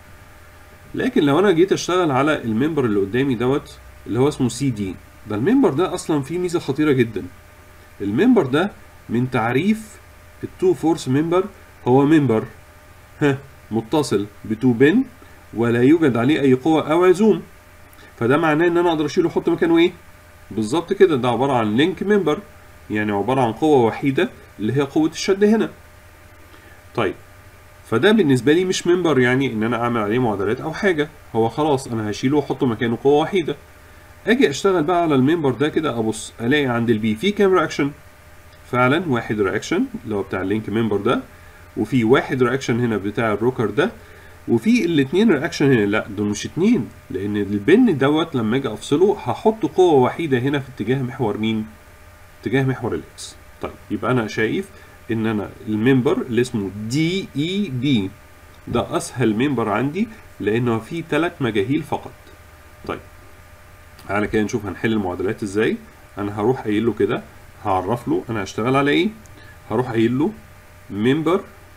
Speaker 1: لكن لو انا جيت اشتغل على الممبر اللي قدامي دوت اللي هو اسمه سي دي ده الممبر ده اصلا فيه ميزه خطيره جدا الممبر ده من تعريف التو فورس ممبر هو ممبر ها متصل بتو بن ولا يوجد عليه اي قوه او عزوم فده معناه ان انا اقدر اشيله واحط مكانه ايه بالظبط كده ده عباره عن لينك ممبر يعني عباره عن قوه وحيده اللي هي قوه الشد هنا طيب فده بالنسبه لي مش ممبر يعني ان انا اعمل عليه معادلات او حاجه هو خلاص انا هشيله واحط مكانه قوه وحيده اجي اشتغل بقى على الممبر ده كده ابص الاقي عند البي في كام رياكشن فعلا واحد رياكشن اللي هو بتاع اللينك ممبر ده وفي واحد رياكشن هنا بتاع الروكر ده وفي الاثنين رياكشن هنا لا دول مش اتنين لان البن دوت لما اجي افصله هحط قوه وحيده هنا في اتجاه محور مين اتجاه محور الاكس طيب يبقى انا شايف ان انا الممبر اللي اسمه دي اي بي ده اسهل ممبر عندي لانه فيه ثلاث مجاهيل فقط طيب تعالى كده نشوف هنحل المعادلات ازاي انا هروح قايل له كده هعرف له انا هشتغل على ايه هروح قايل له ممبر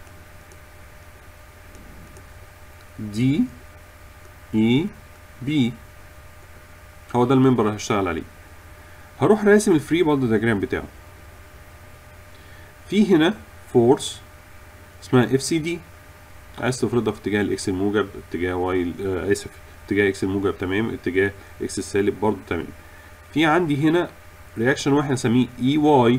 Speaker 1: دي اي بي هو ده الممبر اللي هشتغل عليه هروح راسم الفري بولد دياجرام بتاعه في هنا فورس اسمها اف سي دي عايز تفرضها في اتجاه الاكس الموجب اتجاه واي آه اسف اتجاه اكس الموجب تمام اتجاه اكس السالب برضه تمام في عندي هنا رياكشن واحد نسميه اي واي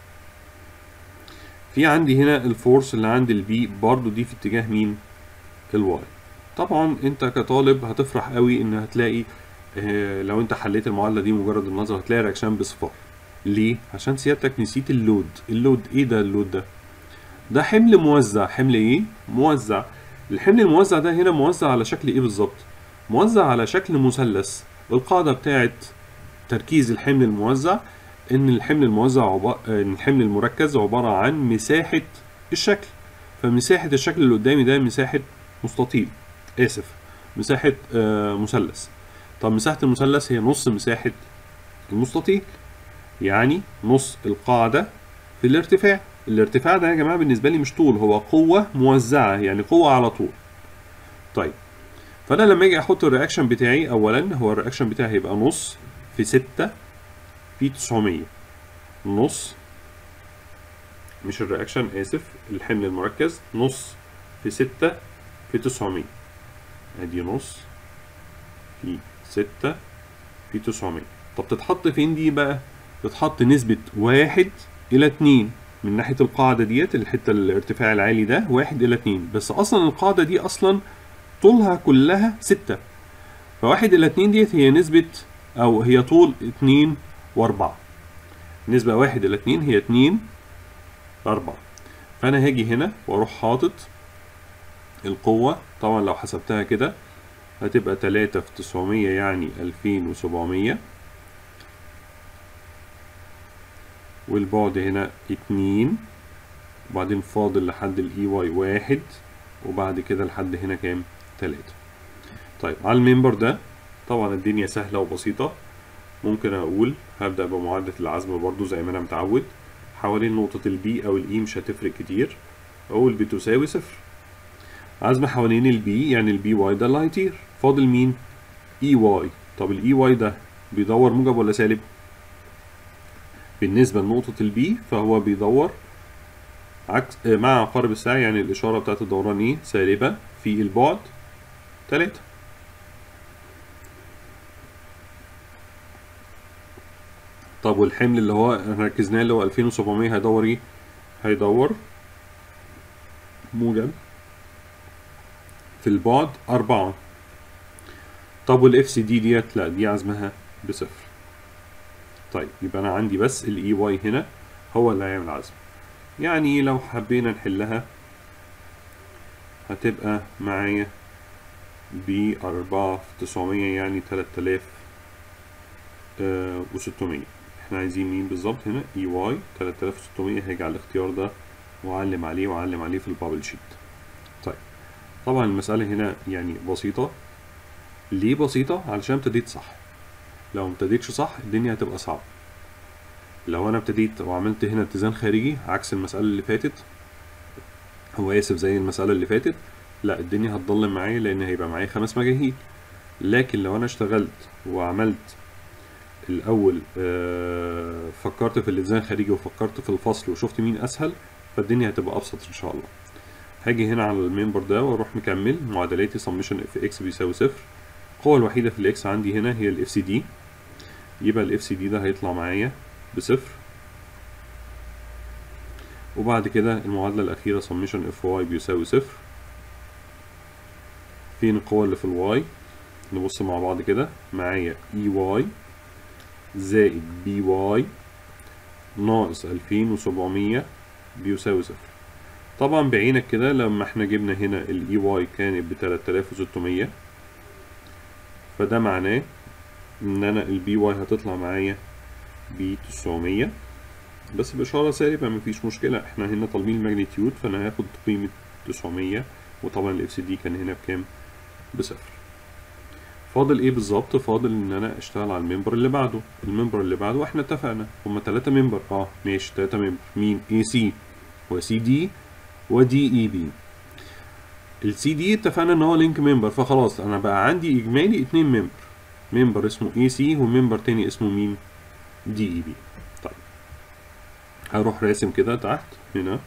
Speaker 1: في عندي هنا الفورس اللي عند البي برضو دي في اتجاه مين الواي طبعا انت كطالب هتفرح قوي ان هتلاقي اه لو انت حليت المعادله دي مجرد النظر هتلاقي رياكشن بصفار ليه عشان سيادتك نسيت اللود اللود ايه ده اللود ده ده حمل موزع حمل ايه موزع الحمل الموزع ده هنا موزع على شكل ايه بالظبط موزع على شكل مثلث القاعده بتاعت تركيز الحمل الموزع ان الحمل الموزع عبارة ان الحمل المركز عباره عن مساحه الشكل فمساحه الشكل اللي قدامي ده مساحه مستطيل اسف مساحه آه مثلث طب مساحه المثلث هي نص مساحه المستطيل يعني نص القاعده في الارتفاع الارتفاع ده يا جماعه بالنسبه لي مش طول هو قوه موزعه يعني قوه على طول طيب فانا لما اجي احط الرياكشن بتاعي اولا هو الرياكشن بتاعي هيبقى نص في 6 في 900 نص مش الرياكشن اسف الحمل المركز نص في 6 في 900 ادي نص في 6 في 900 طب تتحط فين دي بقى تتحط نسبة واحد إلى اتنين من ناحية القاعدة ديت الحتة الارتفاع العالي ده واحد إلى اتنين بس أصلا القاعدة دي أصلا طولها كلها ستة فواحد إلى اتنين ديت هي نسبة أو هي طول اتنين وأربعة نسبة واحد إلى اتنين هي اتنين أربعة فأنا هاجي هنا وأروح حاطط القوة طبعا لو حسبتها كده هتبقى تلاتة في تسعمية يعني ألفين وسبعمية والبعد هنا اتنين وبعدين فاضل لحد الاي واي واحد وبعد كده لحد هنا كام تلاتة طيب على المنبر ده طبعا الدنيا سهلة وبسيطة ممكن اقول هبدأ بمعادلة العزم برضو زي ما انا متعود حوالين نقطة البي او الاي مش هتفرق كتير اقول بتساوي صفر عزم حوالين البي يعني البي واي ده اللي هيطير فاضل مين اي واي طب الاي واي ده بيدور موجب ولا سالب بالنسبة لنقطة البي فهو بيدور عكس مع عقارب الساعة يعني الإشارة بتاعت الدوران إيه سالبة في البعد تلاتة طب والحمل اللي هو ركزناه اللي هو 2700 هيدور إيه؟ هيدور موجب في البعد أربعة طب والاف سي دي ديت لا دي عزمها بصفر طيب يبقى أنا عندي بس الاي واي هنا هو اللي هيعمل عزم يعني لو حبينا نحلها هتبقى معايا بأربعة في تسعمية يعني تلات آلاف وستمية احنا عايزين مين بالظبط هنا اي واي تلات آلاف وستمية هاجي على الاختيار ده وأعلم عليه وأعلم عليه في البابل شيت طيب طبعا المسألة هنا يعني بسيطة ليه بسيطة؟ علشان ابتديت صح لو مبتديتش صح الدنيا هتبقى صعبة لو انا ابتديت وعملت هنا اتزان خارجي عكس المسألة اللي فاتت هو اسف زي المسألة اللي فاتت لا الدنيا هتضلم معايا لان هيبقى معايا خمس مجاهيل لكن لو انا اشتغلت وعملت الاول آه فكرت في الاتزان الخارجي وفكرت في الفصل وشفت مين اسهل فالدنيا هتبقى ابسط ان شاء الله هاجي هنا على المنبر ده واروح مكمل معادلاتي سمشن اف اكس بيساوي صفر القوة الوحيدة في الاكس عندي هنا هي الاف سي دي يبقى الاف سي دي ده هيطلع معايا بصفر وبعد كده المعادلة الأخيرة summation اف واي بيساوي صفر فين القوة اللي في الواي نبص مع بعض كده معايا اي واي زائد بي واي ناقص ألفين وسبعمية بيساوي صفر طبعا بعينك كده لما احنا جبنا هنا الاي واي كانت بتلات آلاف وستمية فده معناه ان انا البي واي هتطلع معايا ب 900 بس بإشارة سالبة مفيش مشكلة احنا هنا طالبين الماجنتيود فأنا هاخد قيمة 900 وطبعا الاف سي دي كان هنا بكام؟ بصفر فاضل ايه بالظبط؟ فاضل ان انا اشتغل على الممبر اللي بعده الممبر اللي بعده احنا اتفقنا هما تلاتة ممبر اه ماشي تلاتة ممبر مين؟ اي سي وسي دي ودي اي بي السي دي اتفقنا ان هو لينك ممبر فخلاص انا بقى عندي اجمالي اتنين ممبر ممبر اسمه اي سي وممبر تاني اسمه مين؟ دي اي بي طيب هروح راسم كده تحت هنا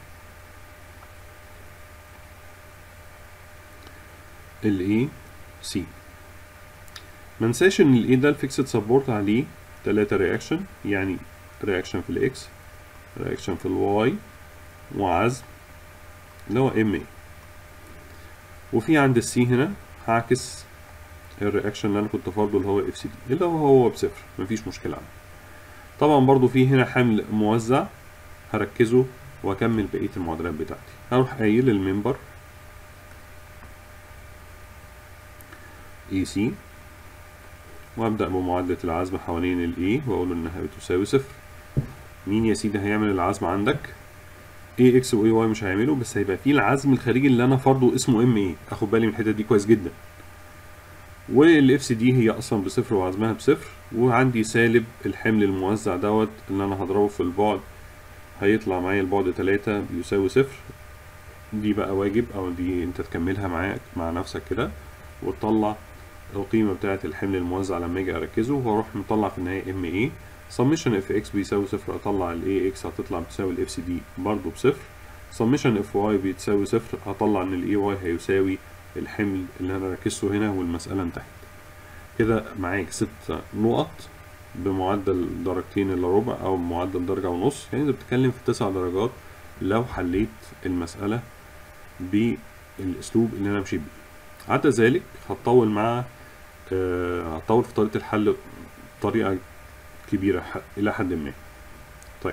Speaker 1: الاي سي منساش ان الاي ده الفيكسد سبورت عليه تلاتة رياكشن يعني رياكشن في الاكس رياكشن في الواي وعزم اللي هو ام اي وفي عند السي هنا هعكس الرياكشن اللي انا كنت فرضه اللي هو اف سي دي اللي هو هو بصفر مفيش مشكلة عندي طبعا برضو في هنا حمل موزع هركزه واكمل بقية المعادلات بتاعتي هروح قايل المنبر اي سي وابدأ بمعادلة العزم حوالين الاي واقول انها بتساوي صفر مين يا سيدي هيعمل العزم عندك اي اكس واي واي مش هيعمله بس هيبقى فيه العزم الخارجي اللي انا فرضه اسمه ام اي اخد بالي من الحته دي كويس جدا والاف سي دي هي اصلا بصفر وعزمها بصفر وعندي سالب الحمل الموزع دوت اللي انا هضربه في البعد هيطلع معايا البعد تلاتة بيساوي صفر دي بقى واجب او دي انت تكملها معاك مع نفسك كده وتطلع القيمة بتاعة الحمل الموزع لما اجي اركزه واروح مطلع في النهاية ام اي سمشن اف اكس بيساوي صفر اطلع الاي اكس هتطلع بتساوي الاف سي دي برضه بصفر سمشن اف واي بتساوي صفر هطلع ان الاي واي هيساوي الحمل اللي انا ركزته هنا والمسألة انتهت كده معاك ست نقط بمعدل درجتين الا ربع او معدل درجة ونص يعني انت بتتكلم في تسع درجات لو حليت المسألة بالاسلوب اللي انا مشيت بيه عدا ذلك هتطول مع آه، هتطول في طريقة الحل بطريقة كبيرة ح- إلى حد ما طيب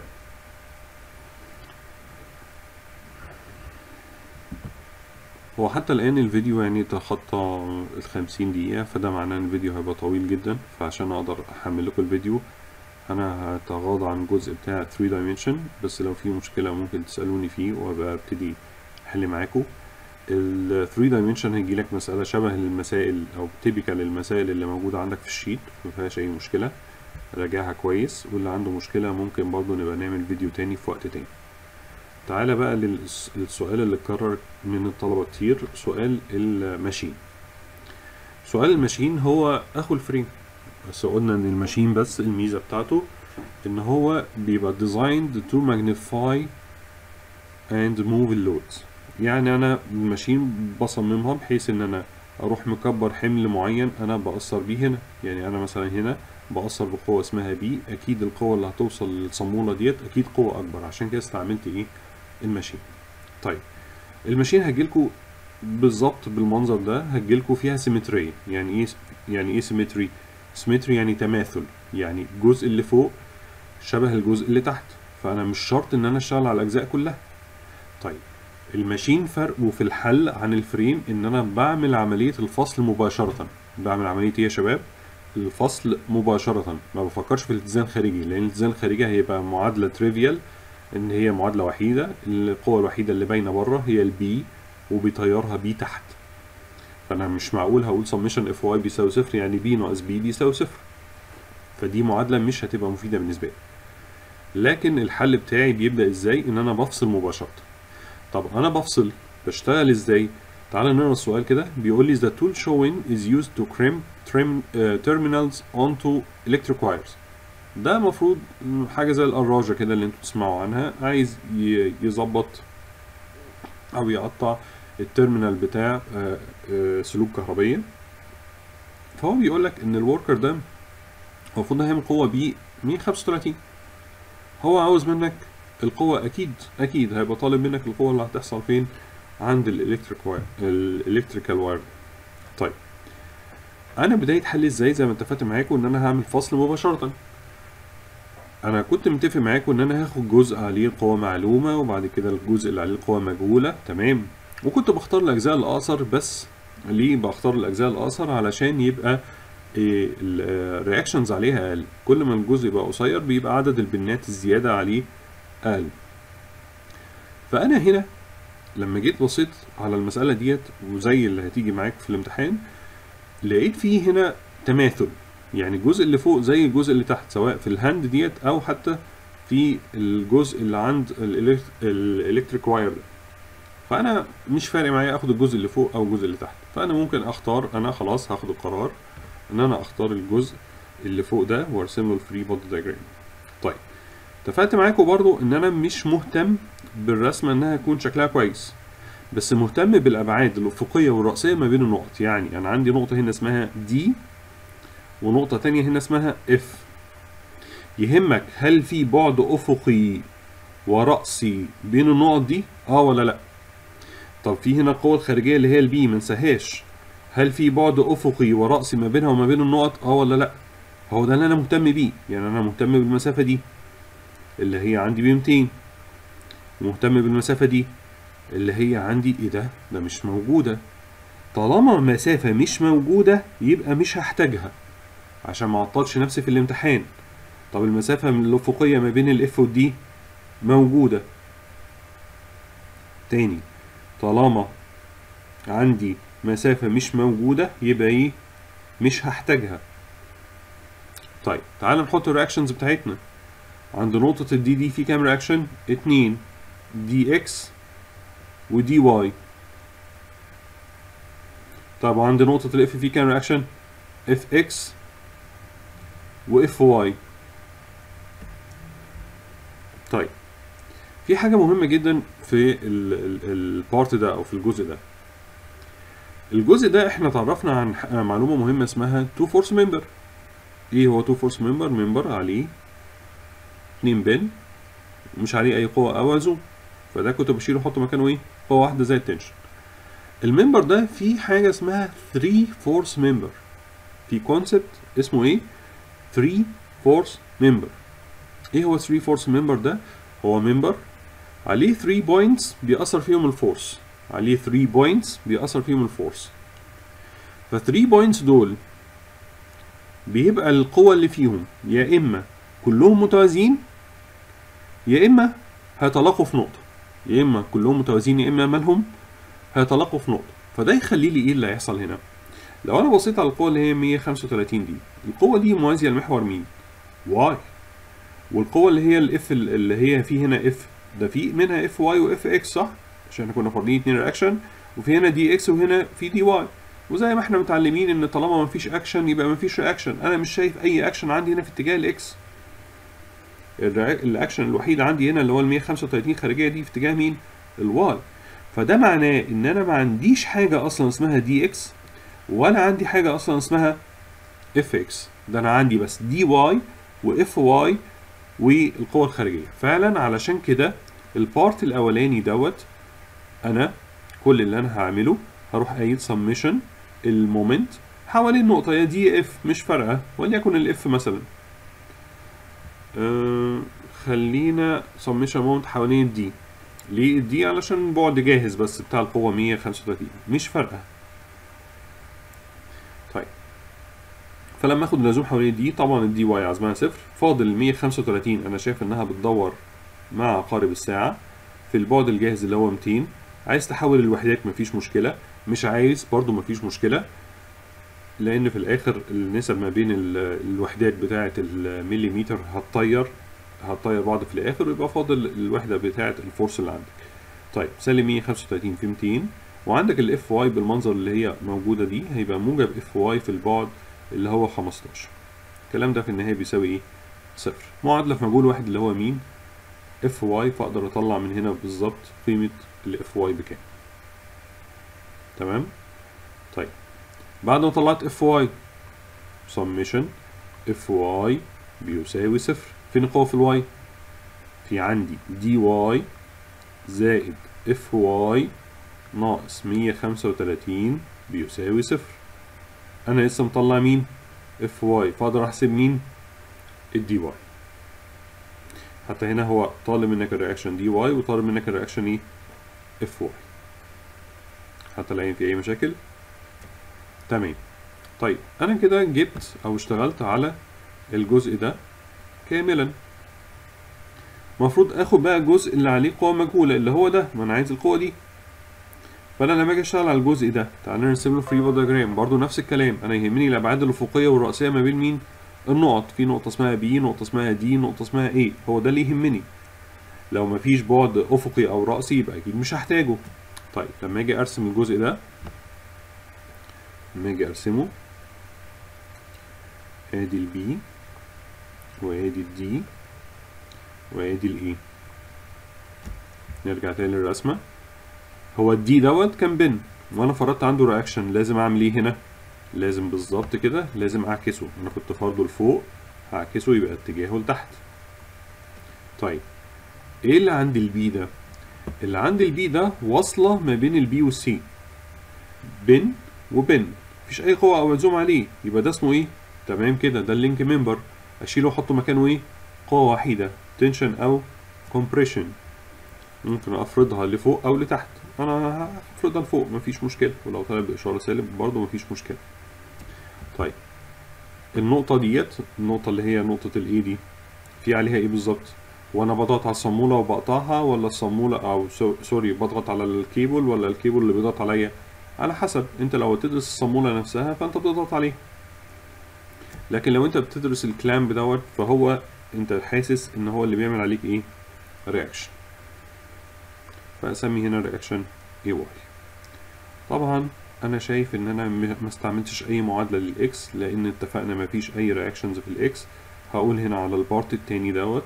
Speaker 1: هو حتى الآن الفيديو يعني تخطى الخمسين دقيقة فده معناه إن الفيديو هيبقى طويل جدا فعشان أقدر أحمل لكم الفيديو أنا هتغاضى عن الجزء بتاع 3 dimension بس لو في مشكلة ممكن تسألوني فيه وأبقى أبتدي أحل معاكم ال 3 dimension هيجي لك مسألة شبه المسائل أو تيبيكال المسائل اللي موجودة عندك في الشيت مفيهاش أي مشكلة راجعها كويس واللي عنده مشكلة ممكن برضه نبقى نعمل فيديو تاني في وقت تاني تعالى بقى للس- للسؤال اللي اتكرر من الطلبة كتير سؤال الماشين سؤال الماشين هو اخو الفريم بس قلنا ان الماشين بس الميزة بتاعته ان هو بيبقى designed to magnify and move اللودز يعني انا الماشين بصممها بحيث ان انا اروح مكبر حمل معين انا بأثر بيه هنا يعني انا مثلا هنا بأثر بقوة اسمها بي اكيد القوة اللي هتوصل للصامولة ديت اكيد قوة اكبر عشان كده استعملت ايه الماشين طيب الماشين هتجيلكوا بالظبط بالمنظر ده هتجيلكوا فيها سيمترية يعني ايه يعني ايه سيمتري سيمتري يعني تماثل يعني الجزء اللي فوق شبه الجزء اللي تحت فانا مش شرط ان انا اشتغل على الاجزاء كلها طيب الماشين فرقه في الحل عن الفريم ان انا بعمل عملية الفصل مباشرة بعمل عملية ايه يا شباب الفصل مباشرة ما بفكرش في الاتزان الخارجي لان الاتزان الخارجي هيبقى معادلة تريفيال ان هي معادلة وحيدة القوة الوحيدة اللي باينة بره هي البي وبيطيرها بي تحت فانا مش معقول هقول سميشن اف واي بيساوي صفر يعني بي ناقص بي بيساوي صفر فدي معادلة مش هتبقى مفيدة بالنسبة لي لكن الحل بتاعي بيبدأ ازاي ان انا بفصل مباشرة طب انا بفصل بشتغل ازاي تعال نقرا السؤال كده بيقول لي the tool showing is used to crimp trim uh, terminals onto electric wires ده المفروض حاجة زي القراجة كده اللي انتوا تسمعوا عنها عايز ي- يظبط او يقطع التيرمينال بتاع آه، آه، سلوك كهربية فهو بيقول لك ان الوركر ده المفروض هيعمل قوة بي 135 هو عاوز منك القوة اكيد اكيد هيبقى طالب منك القوة اللي هتحصل فين عند الالكتريك واير الالكتريكال واير طيب انا بداية حلي ازاي زي ما اتفقت معاكم ان انا هعمل فصل مباشرة انا كنت متفق معاكم ان انا هاخد جزء عليه القوة معلومة وبعد كده الجزء اللي عليه القوة مجهولة تمام وكنت بختار الاجزاء الاقصر بس ليه بختار الاجزاء الاقصر علشان يبقى الرياكشنز عليها اقل كل ما الجزء يبقى قصير بيبقى عدد البنات الزيادة عليه اقل فانا هنا لما جيت بصيت على المسألة ديت وزي اللي هتيجي معاك في الامتحان لقيت فيه هنا تماثل يعني الجزء اللي فوق زي الجزء اللي تحت سواء في الهاند ديت او حتى في الجزء اللي عند الالكتريك واير ده فانا مش فارق معايا اخد الجزء اللي فوق او الجزء اللي تحت فانا ممكن اختار انا خلاص هاخد القرار ان انا اختار الجزء اللي فوق ده وارسم له الفري بودي دايجرام طيب اتفقت معاكم برضو ان انا مش مهتم بالرسمه انها يكون شكلها كويس بس مهتم بالابعاد الافقيه والراسيه ما بين النقط يعني انا عندي نقطه هنا اسمها دي ونقطه تانية هنا اسمها اف يهمك هل في بعد افقي ورأسي بين النقط دي اه ولا لا طب في هنا القوة الخارجية اللي هي البي ما ننساهاش هل في بعد افقي ورأسي ما بينها وما بين النقط اه ولا لا هو ده اللي انا مهتم بيه يعني انا مهتم بالمسافة دي اللي هي عندي ب 200 مهتم بالمسافة دي اللي هي عندي ايه ده ده مش موجودة طالما مسافة مش موجودة يبقى مش هحتاجها عشان ما اعطلش نفسي في الامتحان طب المسافة من الأفقية ما بين الاف والدي موجودة تاني طالما عندي مسافة مش موجودة يبقى ايه مش هحتاجها طيب تعال نحط الرياكشنز بتاعتنا عند نقطة الدي دي في كام رياكشن؟ اتنين دي اكس ودي واي طب عند نقطة الاف في كام رياكشن؟ اف اكس واف واي طيب في حاجة مهمة جدا في البارت ده أو في الجزء ده الجزء ده احنا تعرفنا عن ح- معلومة مهمة اسمها تو فورس ممبر ايه هو تو فورس ممبر ممبر عليه اتنين بن مش عليه اي قوة او عزوم فده كنت بشيله احط مكانه ايه قوة واحدة زي التنشن الممبر ده فيه حاجه اسمها 3 فورس ممبر في كونسبت اسمه ايه 3 فورس ممبر ايه هو 3 فورس ممبر ده هو ممبر عليه 3 بوينتس بيأثر فيهم الفورس عليه 3 بوينتس بيأثر فيهم الفورس ف 3 بوينتس دول بيبقى القوة اللي فيهم يا إما كلهم متوازيين يا إما هيتلاقوا في نقطة يا إما كلهم متوازيين يا إما مالهم هيتلاقوا في نقطة فده يخلي لي إيه اللي هيحصل هنا لو أنا بصيت على القوة اللي هي 135 دي القوة دي موازية لمحور مين؟ واي والقوة اللي هي الاف اللي هي في هنا اف ده في منها اف واي واف اكس صح؟ عشان احنا كنا فاضلين اتنين رياكشن وفي هنا دي اكس وهنا في دي واي وزي ما احنا متعلمين ان طالما ما فيش اكشن يبقى ما فيش رياكشن انا مش شايف اي اكشن عندي هنا في اتجاه الاكس الاكشن الوحيد عندي هنا اللي هو ال 135 خارجيه دي في اتجاه مين الواي فده معناه ان انا ما عنديش حاجه اصلا اسمها دي اكس ولا عندي حاجه اصلا اسمها اف اكس ده انا عندي بس دي واي واف واي والقوة الخارجية فعلا علشان كده البارت الاولاني دوت انا كل اللي انا هعمله هروح قايل سميشن المومنت حوالين نقطة يا دي اف مش فارقة وليكن الاف مثلا أه خلينا سميشن مومنت حوالين الدي ليه الدي علشان بعد جاهز بس بتاع القوة 135 مش فارقة طيب فلما اخد اللزوم حوالين الدي طبعا الدي واي عزمها صفر فاضل 135 انا شايف انها بتدور مع عقارب الساعة في البعد الجاهز اللي هو 200 عايز تحول الوحدات مفيش مشكلة مش عايز برضو مفيش مشكلة لان في الاخر النسب ما بين الوحدات بتاعة المليمتر هتطير هتطير بعض في الاخر ويبقى فاضل الوحدة بتاعة الفورس اللي عندك طيب سالب 135 في 200 وعندك الاف واي بالمنظر اللي هي موجودة دي هيبقى موجب اف واي في البعد اللي هو 15 الكلام ده في النهاية بيساوي ايه؟ صفر معادلة في مجهول واحد اللي هو مين؟ اف واي فاقدر اطلع من هنا بالظبط قيمة الاف واي بكام تمام؟ طيب بعد ما طلعت اف واي سميشن اف واي بيساوي صفر فين القوة في الواي؟ في عندي دي واي زائد اف واي ناقص 135 بيساوي صفر انا لسه مطلع مين اف واي فاقدر احسب مين الدي واي حتى هنا هو طالب منك الرياكشن دي واي وطالب منك الرياكشن ايه اف واي حتى الان في اي مشاكل تمام طيب انا كده جبت او اشتغلت على الجزء ده كاملا المفروض اخد بقى الجزء اللي عليه قوة مجهولة اللي هو ده ما انا عايز القوة دي فانا لما اجي اشتغل على الجزء ده تعالى نرسم له فري بودي دياجرام برضه نفس الكلام انا يهمني الابعاد الافقيه والراسيه ما بين مين النقط في نقطه اسمها بي نقطه اسمها دي نقطه اسمها ايه هو ده اللي يهمني لو مفيش بعد افقي او راسي يبقى اكيد مش هحتاجه طيب لما اجي ارسم الجزء ده لما اجي ارسمه ادي البي وادي الدي وادي الايه نرجع تاني للرسمه هو الدي دوت كان بن وانا فرضت عنده رياكشن لازم اعمل ايه هنا لازم بالظبط كده لازم اعكسه انا كنت فرضه لفوق هعكسه يبقى اتجاهه لتحت طيب ايه اللي عند البي ده اللي عند البي ده واصله ما بين البي والسي بن وبن مفيش اي قوه او ملزوم عليه يبقى ده اسمه ايه تمام كده ده اللينك ممبر اشيله واحطه مكانه ايه قوه وحيده تنشن او كومبريشن ممكن افرضها لفوق او لتحت انا هفرضها لفوق مفيش مشكله ولو طلب باشاره سالب برضه مفيش مشكله طيب النقطه ديت النقطه اللي هي نقطه الاي دي في عليها ايه بالظبط وانا بضغط على الصاموله وبقطعها ولا الصاموله او سوري بضغط على الكيبل ولا الكيبل اللي بيضغط عليا على حسب انت لو تدرس الصاموله نفسها فانت بتضغط عليها لكن لو انت بتدرس الكلامب دوت فهو انت حاسس ان هو اللي بيعمل عليك ايه رياكشن فاسمي هنا رياكشن اي واي طبعا انا شايف ان انا ما استعملتش اي معادله للاكس لان اتفقنا ما فيش اي رياكشنز في الاكس هقول هنا على البارت التاني دوت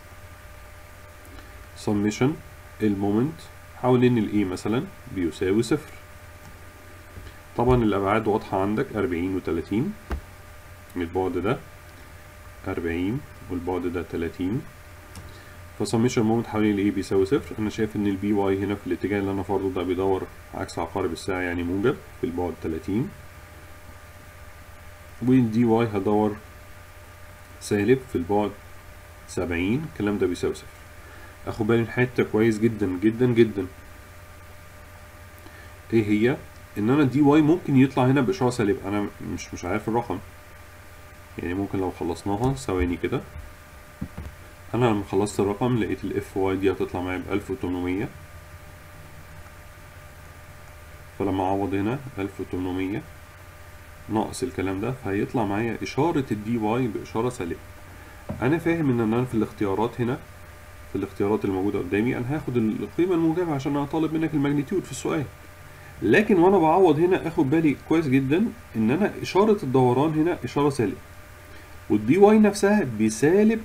Speaker 1: سميشن المومنت حوالين الاي مثلا بيساوي صفر طبعا الابعاد واضحه عندك 40 و30 البعد ده 40 والبعد ده 30 فسميشن مومنت حوالين الاي بيساوي صفر انا شايف ان البي واي هنا في الاتجاه اللي انا فرضه ده بيدور عكس عقارب الساعة يعني موجب في البعد 30 والدي واي هدور سالب في البعد 70 الكلام ده بيساوي صفر اخد بالي من حته كويس جدا جدا جدا ايه هي ان انا دي واي ممكن يطلع هنا باشاره سالب انا مش مش عارف الرقم يعني ممكن لو خلصناها ثواني كده انا لما خلصت الرقم لقيت الاف واي دي هتطلع معايا ب 1800 فلما اعوض هنا 1800 ناقص الكلام ده فهيطلع معايا اشاره الدي واي باشاره سالبه انا فاهم ان انا في الاختيارات هنا في الاختيارات الموجوده قدامي انا هاخد القيمه الموجبه عشان انا طالب منك الماجنتيود في السؤال لكن وانا بعوض هنا اخد بالي كويس جدا ان انا اشاره الدوران هنا اشاره سالب والدي واي نفسها بسالب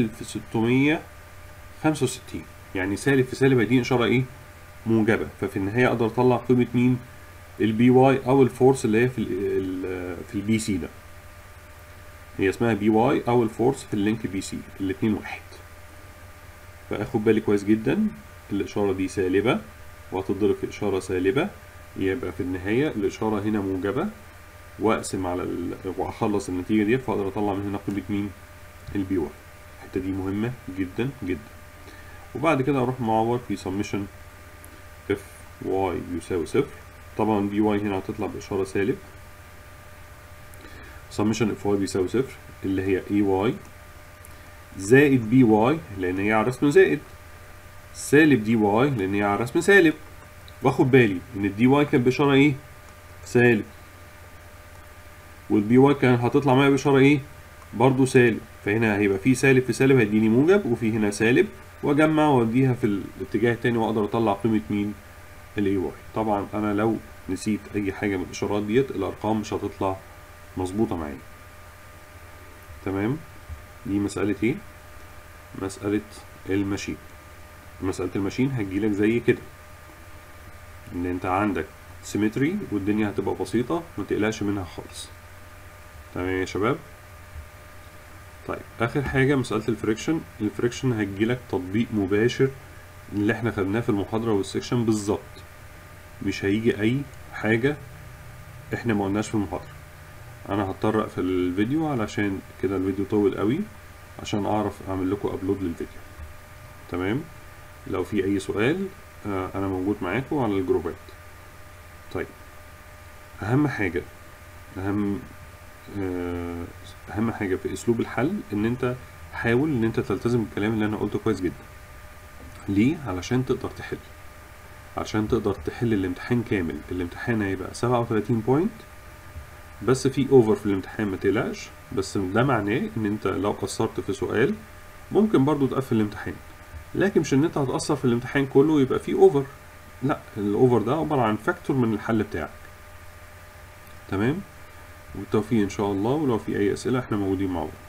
Speaker 1: 1665 يعني سالب في سالب هيديني اشاره ايه موجبه ففي النهايه اقدر اطلع قيمه مين البي واي او الفورس اللي هي في ال في البي سي ده هي اسمها بي واي او الفورس في اللينك بي سي الاتنين واحد فاخد بالي كويس جدا الاشاره دي سالبه وهتضرب في اشاره سالبه يبقى في النهايه الاشاره هنا موجبه واقسم على ال... واخلص النتيجه ديت فاقدر اطلع من هنا قيمه مين البي واي الحته دي مهمه جدا جدا وبعد كده اروح معوض في سمشن اف واي يساوي صفر طبعا بي واي هنا هتطلع باشاره سالب سمشن اف واي بيساوي صفر اللي هي اي واي زائد بي واي لان هي على رسم زائد سالب دي واي لان هي على رسم سالب واخد بالي ان الدي واي كان باشاره ايه سالب والبي واي كان هتطلع معايا باشاره ايه برضو سالب فهنا هيبقى في سالب في سالب هيديني موجب وفي هنا سالب واجمع واوديها في الاتجاه التاني واقدر اطلع قيمه مين الاي واي طبعا انا لو نسيت اي حاجه من الاشارات ديت الارقام مش هتطلع مظبوطه معايا تمام دي مساله ايه مساله الماشين مساله الماشين هتجيلك زي كده ان انت عندك سيمتري والدنيا هتبقى بسيطه ما تقلقش منها خالص تمام يا شباب طيب اخر حاجه مساله الفريكشن الفريكشن هتجيلك تطبيق مباشر اللي احنا خدناه في المحاضره والسكشن بالظبط مش هيجي اي حاجه احنا ما قلناش في المحاضره انا هضطر اقفل الفيديو علشان كده الفيديو طول قوي عشان اعرف اعمل لكم ابلود للفيديو تمام لو في اي سؤال آه انا موجود معاكم على الجروبات طيب اهم حاجه اهم آه اهم حاجه في اسلوب الحل ان انت حاول ان انت تلتزم بالكلام اللي انا قلته كويس جدا ليه علشان تقدر تحل عشان تقدر تحل الامتحان كامل الامتحان هيبقى 37 بوينت بس في اوفر في الامتحان ما تقلقش بس ده معناه ان انت لو قصرت في سؤال ممكن برضو تقفل الامتحان لكن مش ان انت هتأثر في الامتحان كله يبقى في اوفر لا الاوفر ده عبارة عن فاكتور من الحل بتاعك تمام وبالتوفيق ان شاء الله ولو في اي اسئلة احنا موجودين مع بعض